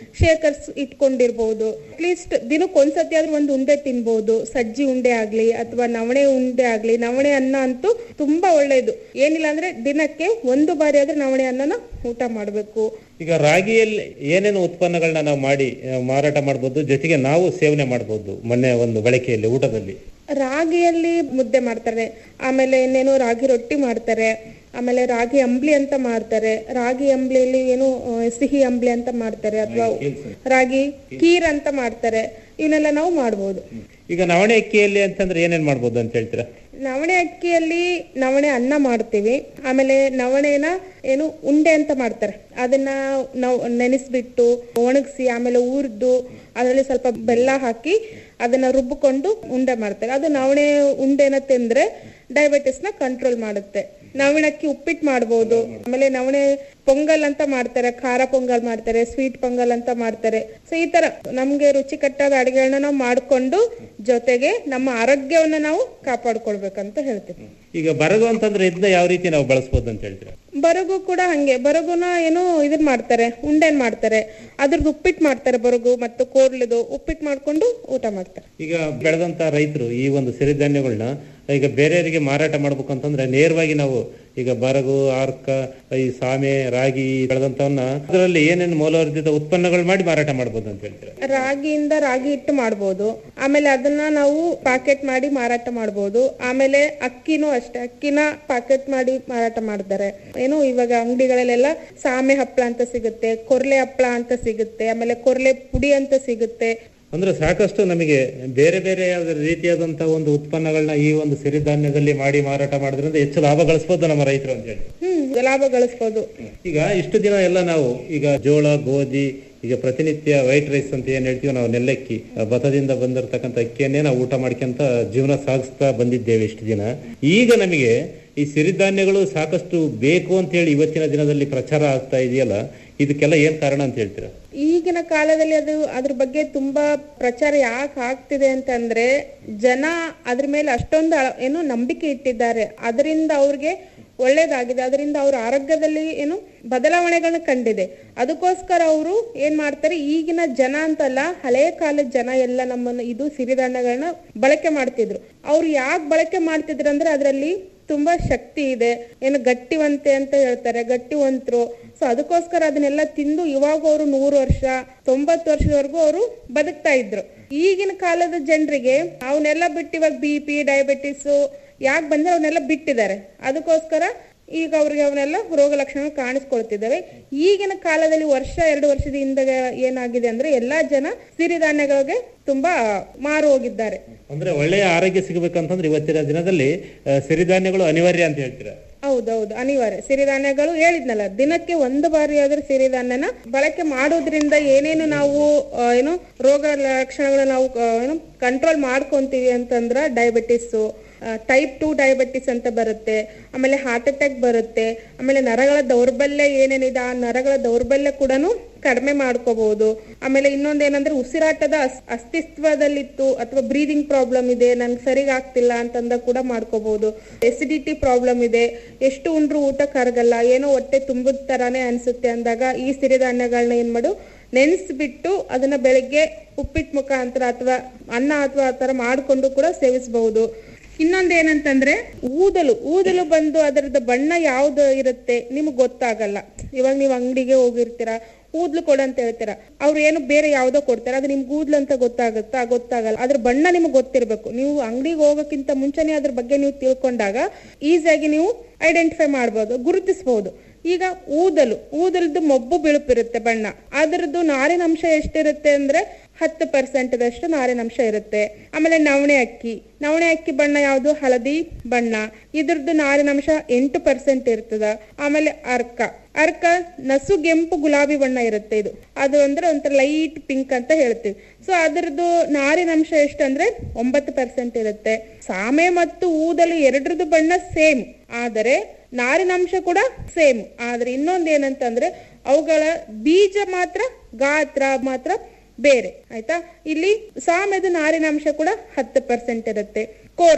ಶೇಖರ್ಸ್ ಇಟ್ಕೊಂಡಿರ್ಬೋದು ಅಟ್ಲೀಸ್ಟ್ ದಿನಕ್ಕೆ ಒಂದ್ಸತಿ ಆದ್ರೂ ಒಂದು ಉಂಡೆ ತಿನ್ಬಹುದು ಸಜ್ಜಿ ಉಂಡೆ ಆಗ್ಲಿ ಅಥವಾ ನವಣೆ ಉಂಡೆ ಆಗ್ಲಿ ನವಣೆ ಅನ್ನ ಅಂತೂ ತುಂಬಾ ಒಳ್ಳೇದು ಏನಿಲ್ಲ ಅಂದ್ರೆ ದಿನಕ್ಕೆ ಒಂದು ಬಾರಿ ಆದ್ರೆ ನವಣೆ ಅನ್ನನ ಊಟ ಮಾಡ್ಬೇಕು ಈಗ ರಾಗಿಯಲ್ಲಿ ಏನೇನು ಉತ್ಪನ್ನಗಳನ್ನ ನಾವು ಮಾಡಿ ಆ, ಮಾರಾಟ ಮಾಡ್ಬೋದು ಜೊತೆಗೆ ನಾವು ಸೇವನೆ ಮಾಡ್ಬೋದು ಮೊನ್ನೆ ಒಂದು ಬಳಕೆಯಲ್ಲಿ ಊಟದಲ್ಲಿ ರಾಗಿಯಲ್ಲಿ ಮುದ್ದೆ ಮಾಡ್ತಾರೆ ಆಮೇಲೆ ಇನ್ನೇನು ರಾಗಿ ರೊಟ್ಟಿ ಮಾಡ್ತಾರೆ ಆಮೇಲೆ ರಾಗಿ ಅಂಬ್ಲಿ ಅಂತ ಮಾಡ್ತಾರೆ ರಾಗಿ ಅಂಬ್ಲಿಯಲ್ಲಿ ಏನು ಆ, ಸಿಹಿ ಅಂಬ್ಲಿ ಅಂತ ಮಾಡ್ತಾರೆ ಅಥವಾ ರಾಗಿ ಕೀರ್ ಅಂತ ಮಾಡ್ತಾರೆ ಇವನ್ನೆಲ್ಲ ನಾವು ಮಾಡ್ಬೋದು ಈಗ ನವಣೆ ಅಕ್ಕಿಯಲ್ಲಿ ಅಂತಂದ್ರೆ ಏನೇನ್ ಮಾಡ್ಬೋದು ಅಂತ ಹೇಳ್ತೀರಾ ನವಣೆ ಅಕ್ಕಿಯಲ್ಲಿ ನವಣೆ ಅನ್ನ ಮಾಡ್ತೀವಿ ಆಮೇಲೆ ನವಣೆನ ಏನು ಉಂಡೆ ಅಂತ ಮಾಡ್ತಾರೆ ಅದನ್ನ ನಾವು ನೆನೆಸ್ಬಿಟ್ಟು ಒಣಗಿಸಿ ಆಮೇಲೆ ಹುರಿದು ಅದರಲ್ಲಿ ಸ್ವಲ್ಪ ಬೆಲ್ಲ ಹಾಕಿ ಅದನ್ನ ರುಬ್ಬಿಕೊಂಡು ಉಂಡೆ ಮಾಡ್ತಾರೆ ಅದು ನವಣೆ ಉಂಡೆನ ತಿಂದ್ರೆ ಡಯಾಬಿಟಿಸ್ ನ ಕಂಟ್ರೋಲ್ ಮಾಡುತ್ತೆ ನವಣೆ ಅಕ್ಕಿ ಉಪ್ಪಿಟ್ಟು ಮಾಡ್ಬೋದು ಆಮೇಲೆ ನವಣೆ ಪೊಂಗಲ್ ಅಂತ ಮಾಡ್ತಾರೆ ಖಾರ ಪೊಂಗಲ್ ಮಾಡ್ತಾರೆ ಸ್ವೀಟ್ ಪೊಂಗಲ್ ಅಂತ ಮಾಡ್ತಾರೆ ಸೊ ಈ ತರ ನಮ್ಗೆ ರುಚಿಕಟ್ಟಾದ ಅಡಿಗೆಗಳನ್ನ ನಾವು ಮಾಡ್ಕೊಂಡು ಜೊತೆಗೆ ನಮ್ಮ ಆರೋಗ್ಯವನ್ನ ನಾವು ಕಾಪಾಡ್ಕೊಳ್ಬೇಕಂತ ಹೇಳ್ತೀವಿ ಈಗ ಬರಗು ಅಂತಂದ್ರೆ ಇದನ್ನ ಯಾವ ರೀತಿ ನಾವು ಬಳಸ್ಬೋದು ಅಂತ ಹೇಳ್ತೀರಾ ಬರಗು ಕೂಡ ಹಂಗೆ ಬರಗುನ ಏನು ಇದನ್ ಮಾಡ್ತಾರೆ ಉಂಡೆನ್ ಮಾಡ್ತಾರೆ ಅದ್ರದ್ದು ಉಪ್ಪಿಟ್ಟು ಮಾಡ್ತಾರೆ ಬರಗು ಮತ್ತು ಕೋರ್ಲದು ಉಪ್ಪಿಟ್ಟು ಮಾಡ್ಕೊಂಡು ಊಟ ಮಾಡ್ತಾರೆ ಈಗ ಬೆಳೆದಂತ ರೈತರು ಈ ಒಂದು ಸಿರಿಧಾನ್ಯಗಳನ್ನ ಈಗ ಬೇರೆಯವರಿಗೆ ಮಾರಾಟ ಮಾಡ್ಬೇಕು ಅಂತಂದ್ರೆ ನೇರವಾಗಿ ನಾವು ಈಗ ಬರಗು ಆರ್ಕ ಈ ಸಾಮೆ ರಾಗಿ ಬೆಳೆದಂತವನ್ನ ಅದರಲ್ಲಿ ಏನೇನು ಮೌಲ್ಯವರ್ಧಿತ ಉತ್ಪನ್ನಗಳು ಮಾಡಿ ಮಾರಾಟ ಮಾಡ್ಬೋದು ಅಂತ ಹೇಳ್ತೀರಾ ರಾಗಿಯಿಂದ ರಾಗಿ ಹಿಟ್ಟು ಮಾಡ್ಬೋದು ಆಮೇಲೆ ಅದನ್ನ ನಾವು ಪಾಕೆಟ್ ಮಾಡಿ ಮಾರಾಟ ಮಾಡ್ಬೋದು ಆಮೇಲೆ ಅಕ್ಕಿನೂ ಅಷ್ಟೇ ಅಕ್ಕಿನ ಪಾಕೆಟ್ ಮಾಡಿ ಮಾರಾಟ ಮಾಡ್ತಾರೆ ಏನು ಇವಾಗ ಅಂಗಡಿಗಳಲ್ಲೆಲ್ಲ ಸಾಮೆ ಹಪ್ಪಳ ಅಂತ ಸಿಗುತ್ತೆ ಕೊರ್ಲೆ ಹಪ್ಪಳ ಅಂತ ಸಿಗುತ್ತೆ ಆಮೇಲೆ ಕೊರ್ಲೆ ಪುಡಿ ಅಂತ ಸಿಗುತ್ತೆ ಅಂದ್ರೆ ಸಾಕಷ್ಟು ನಮಗೆ ಬೇರೆ ಬೇರೆ ಯಾವ್ದು ರೀತಿಯಾದಂತಹ ಒಂದು ಉತ್ಪನ್ನಗಳನ್ನ ಈ ಒಂದು ಸಿರಿಧಾನ್ಯದಲ್ಲಿ ಮಾಡಿ ಮಾರಾಟ ಮಾಡೋದ್ರಿಂದ ಹೆಚ್ಚು ಲಾಭ ಗಳಿಸಬಹುದು ನಮ್ಮ ರೈತರು ಅಂತ ಹೇಳಿ ಹ್ಮ್ ಲಾಭ ಗಳಿಸ್ಬೋದು ಈಗ ಇಷ್ಟು ದಿನ ಎಲ್ಲ ನಾವು ಈಗ ಜೋಳ ಗೋಧಿ ಈಗ ಪ್ರತಿನಿತ್ಯ ವೈಟ್ ರೈಸ್ ಅಂತ ಏನ್ ಹೇಳ್ತೀವಿ ನಾವು ನೆಲ್ಲಕ್ಕಿ ಆ ಭತ್ತದಿಂದ ಬಂದಿರತಕ್ಕಂತ ಅಕ್ಕಿಯನ್ನೇ ನಾವು ಊಟ ಮಾಡ್ಕೊಂತ ಜೀವನ ಸಾಗಿಸ್ತಾ ಬಂದಿದ್ದೇವೆ ಇಷ್ಟು ದಿನ ಈಗ ನಮಗೆ ಈ ಸಿರಿಧಾನ್ಯಗಳು ಸಾಕಷ್ಟು ಬೇಕು ಅಂತ ಹೇಳಿ ಇವತ್ತಿನ ದಿನದಲ್ಲಿ ಪ್ರಚಾರ ಆಗ್ತಾ ಇದೆಯಲ್ಲ ಇದಕ್ಕೆಲ್ಲ ಏನ್ ಕಾರಣ ಅಂತ ಹೇಳ್ತೀರಾ ಈಗಿನ ಕಾಲದಲ್ಲಿ ಅದು ಅದ್ರ ಬಗ್ಗೆ ತುಂಬಾ ಪ್ರಚಾರ ಯಾಕೆ ಆಗ್ತಿದೆ ಅಂತಂದ್ರೆ ಜನ ಅದ್ರ ಮೇಲೆ ಅಷ್ಟೊಂದು ಅಳ- ಏನು ನಂಬಿಕೆ ಇಟ್ಟಿದ್ದಾರೆ ಅದರಿಂದ ಅವ್ರಿಗೆ ಒಳ್ಳೇದಾಗಿದೆ ಅದರಿಂದ ಅವ್ರ ಆರೋಗ್ಯದಲ್ಲಿ ಏನು ಬದಲಾವಣೆಗಳನ್ನ ಕಂಡಿದೆ ಅದಕ್ಕೋಸ್ಕರ ಅವರು ಏನ್ ಮಾಡ್ತಾರೆ ಈಗಿನ ಜನ ಅಂತಲ್ಲ ಹಳೆ ಕಾಲದ ಜನ ಎಲ್ಲ ನಮ್ಮನ್ನ ಇದು ಸಿರಿಧಾನ್ಯಗಳನ್ನ ಬಳಕೆ ಮಾಡ್ತಿದ್ರು ಅವ್ರು ಯಾಕೆ ಬಳಕೆ ಮಾಡ್ತಿದ್ರು ಅಂದ್ರೆ ಅದರಲ್ಲಿ ತುಂಬಾ ಶಕ್ತಿ ಇದೆ ಏನು ಗಟ್ಟಿವಂತೆ ಅಂತ ಹೇಳ್ತಾರೆ ಗಟ್ಟಿವಂತರು ಸೊ ಅದಕ್ಕೋಸ್ಕರ ಅದನ್ನೆಲ್ಲ ತಿಂದು ಇವಾಗ ಅವರು ನೂರು ವರ್ಷ ತೊಂಬತ್ತು ವರ್ಷದವರೆಗೂ ಅವರು ಬದುಕ್ತಾ ಇದ್ರು ಈಗಿನ ಕಾಲದ ಜನರಿಗೆ ಅವನ್ನೆಲ್ಲ ಬಿಟ್ಟು ಇವಾಗ ಬಿ ಪಿ ಡಯಾಬಿಟಿಸ್ ಯಾಕೆ ಬಂದ್ರೆ ಅವನ್ನೆಲ್ಲ ಬಿಟ್ಟಿದ್ದಾರೆ ಅದಕ್ಕೋಸ್ಕರ ಈಗ ಅವ್ರಿಗೆ ಅವನ್ನೆಲ್ಲ ರೋಗ ಲಕ್ಷಣಗಳು ಕಾಣಿಸ್ಕೊಳ್ತಿದ್ದಾವೆ ಈಗಿನ ಕಾಲದಲ್ಲಿ ವರ್ಷ ಎರಡು ವರ್ಷದ ಹಿಂದೆ ಏನಾಗಿದೆ ಅಂದ್ರೆ ಎಲ್ಲಾ ಜನ ಸಿರಿಧಾನ್ಯಗಳಿಗೆ ತುಂಬಾ ಮಾರು ಹೋಗಿದ್ದಾರೆ ಅಂದ್ರೆ ಒಳ್ಳೆಯ ಆರೋಗ್ಯ ಸಿಗಬೇಕಂತಂದ್ರೆ ಇವತ್ತಿನ ದಿನದಲ್ಲಿ ಆ, ಸಿರಿಧಾನ್ಯಗಳು ಅನಿವಾರ್ಯ ಅಂತ ಹೇಳ್ತೀರಾ ಹೌದೌದು ಅನಿವಾರ್ಯ ಸಿರಿಧಾನ್ಯಗಳು ಹೇಳಿದ್ನಲ್ಲ ದಿನಕ್ಕೆ ಒಂದು ಬಾರಿ ಆದ್ರೂ ಸಿರಿಧಾನ್ಯನ ಬಳಕೆ ಮಾಡೋದ್ರಿಂದ ಏನೇನು ನಾವು ಆ, ಏನು ರೋಗ ಲಕ್ಷಣಗಳನ್ನ ನಾವು ಆ, ಏನು ಕಂಟ್ರೋಲ್ ಮಾಡ್ಕೊಂತೀವಿ ಅಂತಂದ್ರ ಡಯಾಬಿಟಿಸ್ ಟೈಪ್ ಟು ಡಯಾಬಿಟಿಸ್ ಅಂತ ಬರುತ್ತೆ ಆಮೇಲೆ ಹಾರ್ಟ್ ಅಟ್ಯಾಕ್ ಬರುತ್ತೆ ಆಮೇಲೆ ನರಗಳ ದೌರ್ಬಲ್ಯ ಏನೇನಿದೆ ಆ ನರಗಳ ದೌರ್ಬಲ್ಯ ಕೂಡ ಕಡಿಮೆ ಮಾಡ್ಕೋಬಹುದು ಆಮೇಲೆ ಇನ್ನೊಂದೇನಂದ್ರೆ ಉಸಿರಾಟದ ಅಸ್- ಅಸ್ತಿತ್ವದಲ್ಲಿತ್ತು ಅಥವಾ ಬ್ರೀದಿಂಗ್ ಪ್ರಾಬ್ಲಮ್ ಇದೆ ನನ್ಗೆ ಸರಿಗ್ ಆಗ್ತಿಲ್ಲ ಅಂತಂದ ಕೂಡ ಮಾಡ್ಕೋಬಹುದು ಎಸಿಡಿಟಿ ಪ್ರಾಬ್ಲಮ್ ಇದೆ ಎಷ್ಟು ಉಂಡ್ರು ಊಟ ಕರಗಲ್ಲ ಏನೋ ಹೊಟ್ಟೆ ತುಂಬದ ತರಾನೇ ಅನ್ಸುತ್ತೆ ಅಂದಾಗ ಈ ಸಿರಿಧಾನ್ಯಗಳನ್ನ ಏನ್ ಮಾಡು ನೆನೆಸ್ಬಿಟ್ಟು ಅದನ್ನ ಬೆಳಿಗ್ಗೆ ಉಪ್ಪಿಟ್ಟು ಮುಖಾಂತರ ಅಥವಾ ಅನ್ನ ಅಥವಾ ಆ ತರ ಮಾಡ್ಕೊಂಡು ಕೂಡ ಸೇವಿಸಬಹುದು ಇನ್ನೊಂದೇನಂತಂದ್ರೆ ಊದಲು ಊದಲು ಬಂದು ಅದರದ ಬಣ್ಣ ಯಾವ್ದು ಇರುತ್ತೆ ನಿಮ್ಗೆ ಗೊತ್ತಾಗಲ್ಲ ಇವಾಗ ನೀವು ಅಂಗಡಿಗೆ ಹೋಗಿರ್ತೀರಾ ಊದ್ಲು ಕೊಡು ಅಂತ ಹೇಳ್ತೀರಾ ಅವ್ರು ಏನು ಬೇರೆ ಯಾವ್ದೋ ಕೊಡ್ತಾರೆ ಅದು ನಿಮ್ಗೆ ಊದ್ಲು ಅಂತ ಗೊತ್ತಾಗುತ್ತಾ ಗೊತ್ತಾಗಲ್ಲ ಅದ್ರ ಬಣ್ಣ ನಿಮ್ಗೆ ಗೊತ್ತಿರ್ಬೇಕು ನೀವು ಅಂಗಡಿಗೆ ಹೋಗೋಕ್ಕಿಂತ ಮುಂಚೆನೆ ಅದ್ರ ಬಗ್ಗೆ ನೀವು ತಿಳ್ಕೊಂಡಾಗ ಈಸಿಯಾಗಿ ನೀವು ಐಡೆಂಟಿಫೈ ಮಾಡ್ಬೋದು ಗುರುತಿಸಬಹುದು ಈಗ ಊದಲು ಊದಲದ್ದು ಮೊಬ್ಬು ಬಿಳುಪಿರುತ್ತೆ ಬಣ್ಣ ಅದರದ್ದು ನಾರಿನ ಅಂಶ ಎಷ್ಟಿರುತ್ತೆ ಅಂದ್ರೆ ಹತ್ತು ಪರ್ಸೆಂಟ್ ದಷ್ಟು ನಾರಿನ ಅಂಶ ಇರುತ್ತೆ ಆಮೇಲೆ ನವಣೆ ಅಕ್ಕಿ ನವಣೆ ಅಕ್ಕಿ ಬಣ್ಣ ಯಾವುದು ಹಳದಿ ಬಣ್ಣ ಇದ್ರದ್ದು ನಾರಿನ ಅಂಶ ಎಂಟು ಪರ್ಸೆಂಟ್ ಇರ್ತದ ಆಮೇಲೆ ಅರ್ಕ ಅರ್ಕ ನಸುಗೆಂಪು ಗುಲಾಬಿ ಬಣ್ಣ ಇರುತ್ತೆ ಇದು ಅದು ಅಂದ್ರೆ ಒಂಥರ ಲೈಟ್ ಪಿಂಕ್ ಅಂತ ಹೇಳ್ತೀವಿ ಸೊ ಅದ್ರದ್ದು ನಾರಿನ ಅಂಶ ಎಷ್ಟಂದ್ರೆ ಒಂಬತ್ತು ಪರ್ಸೆಂಟ್ ಇರುತ್ತೆ ಸಾಮೆ ಮತ್ತು ಊದಲು ಎರಡರದ್ದು ಬಣ್ಣ ಸೇಮ್ ಆದರೆ ನಾರಿನಂಶ ಕೂಡ ಸೇಮ್ ಆದ್ರೆ ಇನ್ನೊಂದ್ ಏನಂತಂದ್ರೆ ಅವುಗಳ ಬೀಜ ಮಾತ್ರ ಗಾತ್ರ ಮಾತ್ರ ಬೇರೆ ಆಯ್ತಾ ಇಲ್ಲಿ ಸಾಮೆದು ನಾರಿನಾಂಶ ಕೂಡ ಹತ್ತು ಪರ್ಸೆಂಟ್ ಇರುತ್ತೆ ಕೋರ್ಲೆ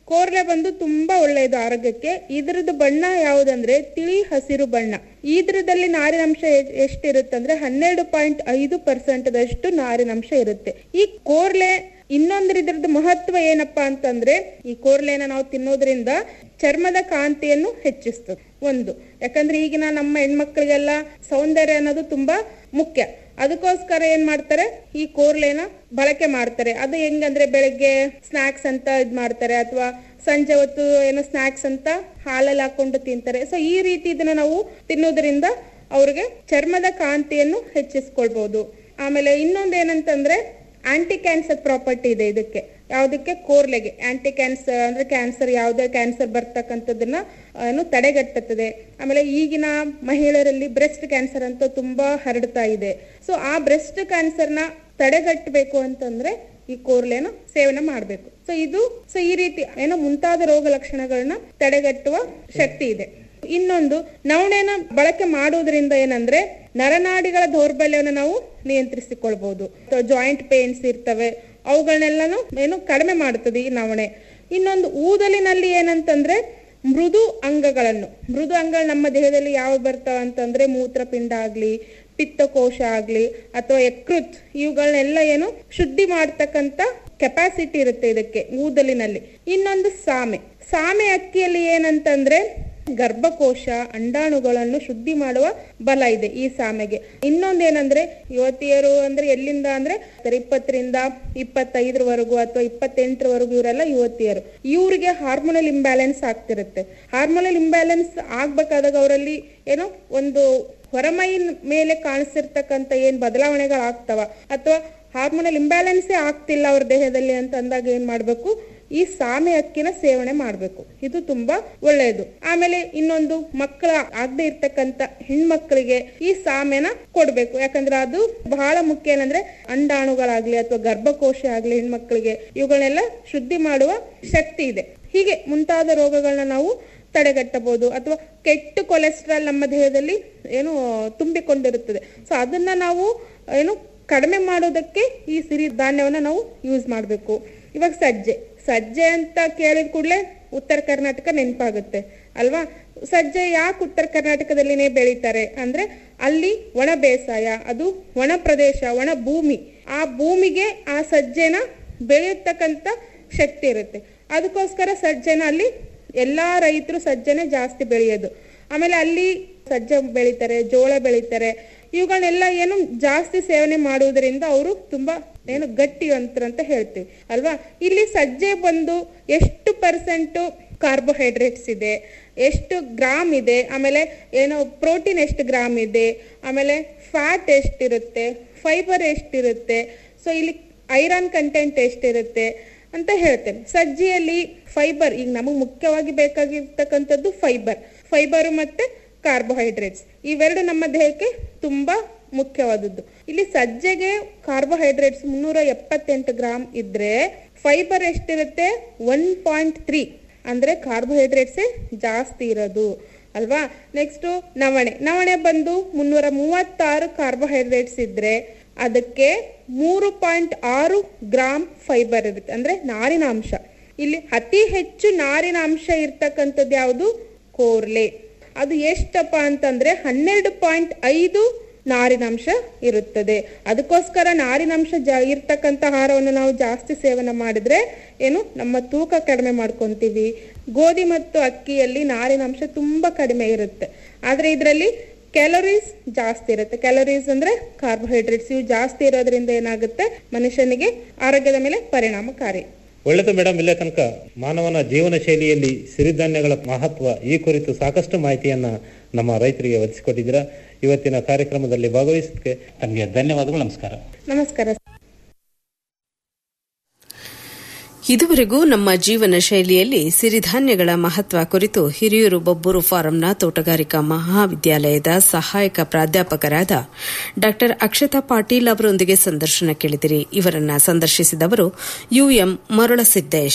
ಕೋರ್ಲೆ ಬಂದು ತುಂಬಾ ಒಳ್ಳೆಯದು ಆರೋಗ್ಯಕ್ಕೆ ಇದ್ರದ್ದು ಬಣ್ಣ ಯಾವುದಂದ್ರೆ ತಿಳಿ ಹಸಿರು ಬಣ್ಣ ಇದ್ರದಲ್ಲಿ ನಾರಿನಂಶ ಎ- ಎಷ್ಟಿರುತ್ತೆ ಅಂದ್ರೆ ಹನ್ನೆರಡು ಪಾಯಿಂಟ್ ಐದು ಪರ್ಸೆಂಟ್ ದಷ್ಟು ನಾರಿನಂಶ ಇರುತ್ತೆ ಈ ಕೋರ್ಲೆ ಇನ್ನೊಂದ್ರ ಇದ್ರದ್ದು ಮಹತ್ವ ಏನಪ್ಪಾ ಅಂತಂದ್ರೆ ಈ ಕೋರ್ಲೆನ ನಾವು ತಿನ್ನೋದ್ರಿಂದ ಚರ್ಮದ ಕಾಂತಿಯನ್ನು ಹೆಚ್ಚಿಸ್ತದೆ ಒಂದು ಯಾಕಂದ್ರೆ ಈಗಿನ ನಮ್ಮ ಹೆಣ್ಮಕ್ಳಿಗೆಲ್ಲ ಸೌಂದರ್ಯ ಅನ್ನೋದು ತುಂಬಾ ಮುಖ್ಯ ಅದಕ್ಕೋಸ್ಕರ ಏನ್ ಮಾಡ್ತಾರೆ ಈ ಕೋರ್ಲೆನ ಬಳಕೆ ಮಾಡ್ತಾರೆ ಅದು ಹೆಂಗಂದ್ರೆ ಬೆಳಗ್ಗೆ ಸ್ನಾಕ್ಸ್ ಅಂತ ಇದ್ ಮಾಡ್ತಾರೆ ಅಥವಾ ಸಂಜೆ ಹೊತ್ತು ಏನೋ ಸ್ನಾಕ್ಸ್ ಅಂತ ಹಾಲಲ್ಲಿ ಹಾಕೊಂಡು ತಿಂತಾರೆ ಸೊ ಈ ರೀತಿ ಇದನ್ನ ನಾವು ತಿನ್ನೋದ್ರಿಂದ ಅವ್ರಿಗೆ ಚರ್ಮದ ಕಾಂತಿಯನ್ನು ಹೆಚ್ಚಿಸ್ಕೊಳ್ಬಹುದು ಆಮೇಲೆ ಇನ್ನೊಂದು ಏನಂತಂದ್ರೆ ಆಂಟಿ ಕ್ಯಾನ್ಸರ್ ಪ್ರಾಪರ್ಟಿ ಇದೆ ಇದಕ್ಕೆ ಯಾವುದಕ್ಕೆ ಕೋರ್ಲೆಗೆ ಆಂಟಿ ಕ್ಯಾನ್ಸರ್ ಅಂದ್ರೆ ಕ್ಯಾನ್ಸರ್ ಯಾವುದೇ ಕ್ಯಾನ್ಸರ್ ಬರ್ತಕ್ಕಂಥದ್ದನ್ನ ಏನು ತಡೆಗಟ್ಟುತ್ತದೆ ಆಮೇಲೆ ಈಗಿನ ಮಹಿಳೆಯರಲ್ಲಿ ಬ್ರೆಸ್ಟ್ ಕ್ಯಾನ್ಸರ್ ಅಂತ ತುಂಬಾ ಹರಡ್ತಾ ಇದೆ ಸೊ ಆ ಬ್ರೆಸ್ಟ್ ಕ್ಯಾನ್ಸರ್ನ ತಡೆಗಟ್ಟಬೇಕು ಅಂತಂದ್ರೆ ಈ ಕೋರ್ಲೆನ ಸೇವನೆ ಮಾಡಬೇಕು ಸೊ ಇದು ಸೊ ಈ ರೀತಿ ಏನೋ ಮುಂತಾದ ರೋಗ ಲಕ್ಷಣಗಳನ್ನ ತಡೆಗಟ್ಟುವ ಶಕ್ತಿ ಇದೆ ಇನ್ನೊಂದು ನವಣೆನ ಬಳಕೆ ಮಾಡುವುದರಿಂದ ಏನಂದ್ರೆ ನರನಾಡಿಗಳ ದೌರ್ಬಲ್ಯವನ್ನು ನಾವು ನಿಯಂತ್ರಿಸಿಕೊಳ್ಬಹುದು ಜಾಯಿಂಟ್ ಪೇನ್ಸ್ ಇರ್ತವೆ ಅವುಗಳನ್ನೆಲ್ಲಾನು ಏನು ಕಡಿಮೆ ಮಾಡುತ್ತದೆ ಈ ನವಣೆ ಇನ್ನೊಂದು ಊದಲಿನಲ್ಲಿ ಏನಂತಂದ್ರೆ ಮೃದು ಅಂಗಗಳನ್ನು ಮೃದು ಅಂಗಗಳು ನಮ್ಮ ದೇಹದಲ್ಲಿ ಯಾವ ಬರ್ತಾವ ಅಂತಂದ್ರೆ ಮೂತ್ರಪಿಂಡ ಆಗ್ಲಿ ಪಿತ್ತಕೋಶ ಆಗ್ಲಿ ಅಥವಾ ಯಕೃತ್ ಇವುಗಳನ್ನೆಲ್ಲ ಏನು ಶುದ್ಧಿ ಮಾಡ್ತಕ್ಕಂತ ಕೆಪಾಸಿಟಿ ಇರುತ್ತೆ ಇದಕ್ಕೆ ಊದಲಿನಲ್ಲಿ ಇನ್ನೊಂದು ಸಾಮೆ ಸಾಮೆ ಅಕ್ಕಿಯಲ್ಲಿ ಏನಂತಂದ್ರೆ ಗರ್ಭಕೋಶ ಅಂಡಾಣುಗಳನ್ನು ಶುದ್ಧಿ ಮಾಡುವ ಬಲ ಇದೆ ಈ ಸಾಮೆಗೆ ಇನ್ನೊಂದೇನಂದ್ರೆ ಯುವತಿಯರು ಅಂದ್ರೆ ಎಲ್ಲಿಂದ ಅಂದ್ರೆ ಇಪ್ಪತ್ತರಿಂದ ಇಪ್ಪತ್ತೈದರವರೆಗೂ ಅಥವಾ ಇಪ್ಪತ್ತೆಂಟರವರೆಗೂ ಇವರೆಲ್ಲ ಯುವತಿಯರು ಇವ್ರಿಗೆ ಹಾರ್ಮೋನಲ್ ಇಂಬ್ಯಾಲೆನ್ಸ್ ಆಗ್ತಿರುತ್ತೆ ಹಾರ್ಮೋನಲ್ ಇಂಬ್ಯಾಲೆನ್ಸ್ ಆಗ್ಬೇಕಾದಾಗ ಅವರಲ್ಲಿ ಏನೋ ಒಂದು ಹೊರಮೈ ಮೇಲೆ ಕಾಣಿಸಿರ್ತಕ್ಕಂತ ಏನ್ ಬದಲಾವಣೆಗಳಾಗ್ತವ ಅಥವಾ ಹಾರ್ಮೋನಲ್ ಇಂಬ್ಯಾಲೆನ್ಸೇ ಆಗ್ತಿಲ್ಲ ಅವ್ರ ದೇಹದಲ್ಲಿ ಅಂತ ಅಂದಾಗ ಏನ್ ಮಾಡ್ಬೇಕು ಈ ಸಾಮೆ ಅಕ್ಕಿನ ಸೇವನೆ ಮಾಡ್ಬೇಕು ಇದು ತುಂಬಾ ಒಳ್ಳೆಯದು ಆಮೇಲೆ ಇನ್ನೊಂದು ಮಕ್ಕಳ ಆಗದೆ ಇರ್ತಕ್ಕಂತ ಹೆಣ್ಮಕ್ಳಿಗೆ ಈ ಸಾಮೆನ ಕೊಡ್ಬೇಕು ಯಾಕಂದ್ರೆ ಅದು ಬಹಳ ಮುಖ್ಯ ಏನಂದ್ರೆ ಅಂಡಾಣುಗಳಾಗ್ಲಿ ಅಥವಾ ಗರ್ಭಕೋಶ ಆಗ್ಲಿ ಹೆಣ್ಮಕ್ಳಿಗೆ ಇವುಗಳನ್ನೆಲ್ಲ ಶುದ್ಧಿ ಮಾಡುವ ಶಕ್ತಿ ಇದೆ ಹೀಗೆ ಮುಂತಾದ ರೋಗಗಳನ್ನ ನಾವು ತಡೆಗಟ್ಟಬಹುದು ಅಥವಾ ಕೆಟ್ಟ ಕೊಲೆಸ್ಟ್ರಾಲ್ ನಮ್ಮ ದೇಹದಲ್ಲಿ ಏನು ತುಂಬಿಕೊಂಡಿರುತ್ತದೆ ಸೊ ಅದನ್ನ ನಾವು ಏನು ಕಡಿಮೆ ಮಾಡೋದಕ್ಕೆ ಈ ಸಿರಿ ಧಾನ್ಯವನ್ನ ನಾವು ಯೂಸ್ ಮಾಡಬೇಕು ಇವಾಗ ಸಜ್ಜೆ ಸಜ್ಜೆ ಅಂತ ಕೇಳಿದ ಕೂಡಲೇ ಉತ್ತರ ಕರ್ನಾಟಕ ನೆನಪಾಗುತ್ತೆ ಅಲ್ವಾ ಸಜ್ಜೆ ಯಾಕೆ ಉತ್ತರ ಕರ್ನಾಟಕದಲ್ಲಿನೇ ಬೆಳೀತಾರೆ ಅಂದ್ರೆ ಅಲ್ಲಿ ಒಣ ಬೇಸಾಯ ಅದು ಒಣ ಪ್ರದೇಶ ಒಣ ಭೂಮಿ ಆ ಭೂಮಿಗೆ ಆ ಸಜ್ಜೆನ ಬೆಳೆಯತಕ್ಕಂತ ಶಕ್ತಿ ಇರುತ್ತೆ ಅದಕ್ಕೋಸ್ಕರ ಸಜ್ಜೆನ ಅಲ್ಲಿ ಎಲ್ಲಾ ರೈತರು ಸಜ್ಜನೆ ಜಾಸ್ತಿ ಬೆಳೆಯೋದು ಆಮೇಲೆ ಅಲ್ಲಿ ಸಜ್ಜೆ ಬೆಳಿತಾರೆ ಜೋಳ ಬೆಳಿತಾರೆ ಇವುಗಳನ್ನೆಲ್ಲ ಏನು ಜಾಸ್ತಿ ಸೇವನೆ ಮಾಡುವುದರಿಂದ ಅವರು ತುಂಬಾ ಏನು ಗಟ್ಟಿವಂತರು ಅಂತ ಹೇಳ್ತೀವಿ ಅಲ್ವಾ ಇಲ್ಲಿ ಸಜ್ಜೆ ಬಂದು ಎಷ್ಟು ಪರ್ಸೆಂಟ್ ಕಾರ್ಬೋಹೈಡ್ರೇಟ್ಸ್ ಇದೆ ಎಷ್ಟು ಗ್ರಾಮ್ ಇದೆ ಆಮೇಲೆ ಏನೋ ಪ್ರೋಟೀನ್ ಎಷ್ಟು ಗ್ರಾಮ್ ಇದೆ ಆಮೇಲೆ ಫ್ಯಾಟ್ ಎಷ್ಟಿರುತ್ತೆ ಫೈಬರ್ ಎಷ್ಟಿರುತ್ತೆ ಸೊ ಇಲ್ಲಿ ಐರನ್ ಕಂಟೆಂಟ್ ಎಷ್ಟಿರುತ್ತೆ ಅಂತ ಹೇಳ್ತೇನೆ ಸಜ್ಜಿಯಲ್ಲಿ ಫೈಬರ್ ಈಗ ನಮಗೆ ಮುಖ್ಯವಾಗಿ ಬೇಕಾಗಿರ್ತಕ್ಕಂಥದ್ದು ಫೈಬರ್ ಫೈಬರ್ ಮತ್ತೆ ಕಾರ್ಬೋಹೈಡ್ರೇಟ್ಸ್ ಇವೆರಡು ನಮ್ಮ ದೇಹಕ್ಕೆ ತುಂಬಾ ಮುಖ್ಯವಾದದ್ದು ಇಲ್ಲಿ ಸಜ್ಜೆಗೆ ಕಾರ್ಬೋಹೈಡ್ರೇಟ್ಸ್ ಮುನ್ನೂರ ಎಪ್ಪತ್ತೆಂಟು ಗ್ರಾಮ್ ಇದ್ರೆ ಫೈಬರ್ ಎಷ್ಟಿರುತ್ತೆ ಒನ್ ಪಾಯಿಂಟ್ ತ್ರೀ ಅಂದ್ರೆ ಕಾರ್ಬೋಹೈಡ್ರೇಟ್ಸೇ ಜಾಸ್ತಿ ಇರೋದು ಅಲ್ವಾ ನೆಕ್ಸ್ಟ್ ನವಣೆ ನವಣೆ ಬಂದು ಮುನ್ನೂರ ಮೂವತ್ತಾರು ಕಾರ್ಬೋಹೈಡ್ರೇಟ್ಸ್ ಇದ್ರೆ ಅದಕ್ಕೆ ಮೂರು ಪಾಯಿಂಟ್ ಆರು ಗ್ರಾಮ್ ಫೈಬರ್ ಇರುತ್ತೆ ಅಂದ್ರೆ ನಾರಿನ ಅಂಶ ಇಲ್ಲಿ ಅತಿ ಹೆಚ್ಚು ನಾರಿನ ಅಂಶ ಇರ್ತಕ್ಕಂಥದ್ದು ಯಾವುದು ಕೋರ್ಲೆ ಅದು ಎಷ್ಟಪ್ಪ ಅಂತಂದ್ರೆ ಹನ್ನೆರಡು ಪಾಯಿಂಟ್ ಐದು ನಾರಿನಾಂಶ ಇರುತ್ತದೆ ಅದಕ್ಕೋಸ್ಕರ ನಾರಿನಾಂಶ ಜಾ ಇರ್ತಕ್ಕಂಥ ಆಹಾರವನ್ನು ನಾವು ಜಾಸ್ತಿ ಸೇವನೆ ಮಾಡಿದ್ರೆ ಏನು ನಮ್ಮ ತೂಕ ಕಡಿಮೆ ಮಾಡ್ಕೊಂತೀವಿ ಗೋಧಿ ಮತ್ತು ಅಕ್ಕಿಯಲ್ಲಿ ನಾರಿನಾಂಶ ತುಂಬಾ ಕಡಿಮೆ ಇರುತ್ತೆ ಆದ್ರೆ ಇದರಲ್ಲಿ ಕ್ಯಾಲೋರೀಸ್ ಜಾಸ್ತಿ ಇರುತ್ತೆ ಕ್ಯಾಲೋರೀಸ್ ಅಂದ್ರೆ ಕಾರ್ಬೋಹೈಡ್ರೇಟ್ಸ್ ಇವು ಜಾಸ್ತಿ ಇರೋದ್ರಿಂದ ಏನಾಗುತ್ತೆ ಮನುಷ್ಯನಿಗೆ ಆರೋಗ್ಯದ ಮೇಲೆ ಪರಿಣಾಮಕಾರಿ ಒಳ್ಳೆದು ಮೇಡಮ್ ಇಲ್ಲೇ ತನಕ ಮಾನವನ ಜೀವನ ಶೈಲಿಯಲ್ಲಿ ಸಿರಿಧಾನ್ಯಗಳ ಮಹತ್ವ ಈ ಕುರಿತು ಸಾಕಷ್ಟು ಮಾಹಿತಿಯನ್ನ ನಮ್ಮ ರೈತರಿಗೆ ಒದಗಿಸಿಕೊಟ್ಟಿದ್ದೀರಾ ಇವತ್ತಿನ ಕಾರ್ಯಕ್ರಮದಲ್ಲಿ ಭಾಗವಹಿಸೋದಕ್ಕೆ ತಮಗೆ ಧನ್ಯವಾದಗಳು ನಮಸ್ಕಾರ ನಮಸ್ಕಾರ ಇದುವರೆಗೂ ನಮ್ಮ ಜೀವನ ಶೈಲಿಯಲ್ಲಿ ಸಿರಿಧಾನ್ಯಗಳ ಮಹತ್ವ ಕುರಿತು ಹಿರಿಯೂರು ಬೊಬ್ಬೂರು ಫಾರಂನ ತೋಟಗಾರಿಕಾ ಮಹಾವಿದ್ಯಾಲಯದ ಸಹಾಯಕ ಪ್ರಾಧ್ಯಾಪಕರಾದ ಡಾ ಅಕ್ಷತಾ ಪಾಟೀಲ್ ಅವರೊಂದಿಗೆ ಸಂದರ್ಶನ ಕೇಳಿದಿರಿ ಇವರನ್ನ ಸಂದರ್ಶಿಸಿದವರು ಯುಎಂ ಮರುಳಸಿದ್ದೇಶ್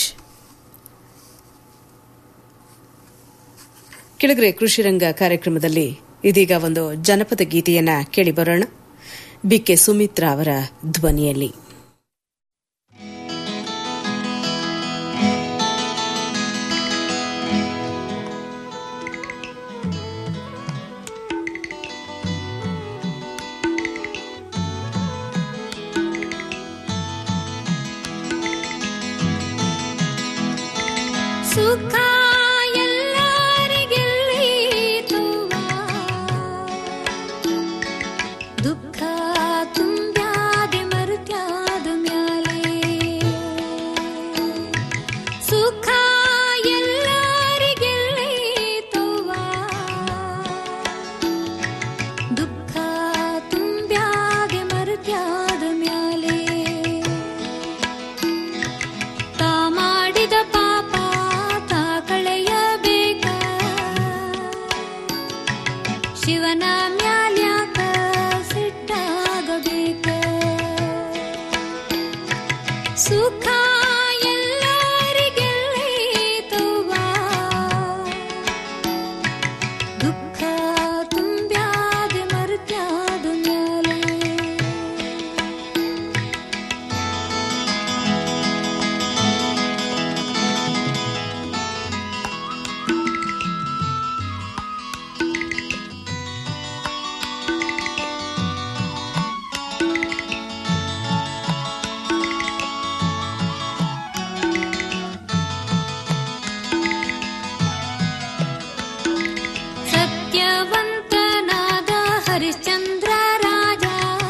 ಕೆಳಗರೆ ಕೃಷಿರಂಗ ಕಾರ್ಯಕ್ರಮದಲ್ಲಿ ಇದೀಗ ಒಂದು ಜನಪದ ಗೀತೆಯನ್ನ ಕೇಳಿಬರೋಣ ಬಿಕೆ ಸುಮಿತ್ರಾ ಅವರ ಧ್ವನಿಯಲ್ಲಿ ಹರಿಶ್ಚಂದ್ರ ರಾಜ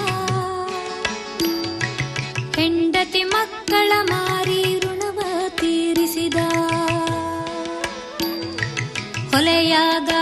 ಹೆಂಡತಿ ಮಕ್ಕಳ ಮಾರಿ ಋಣವ ತೀರಿಸಿದ ಹೊಲೆಯಾಗ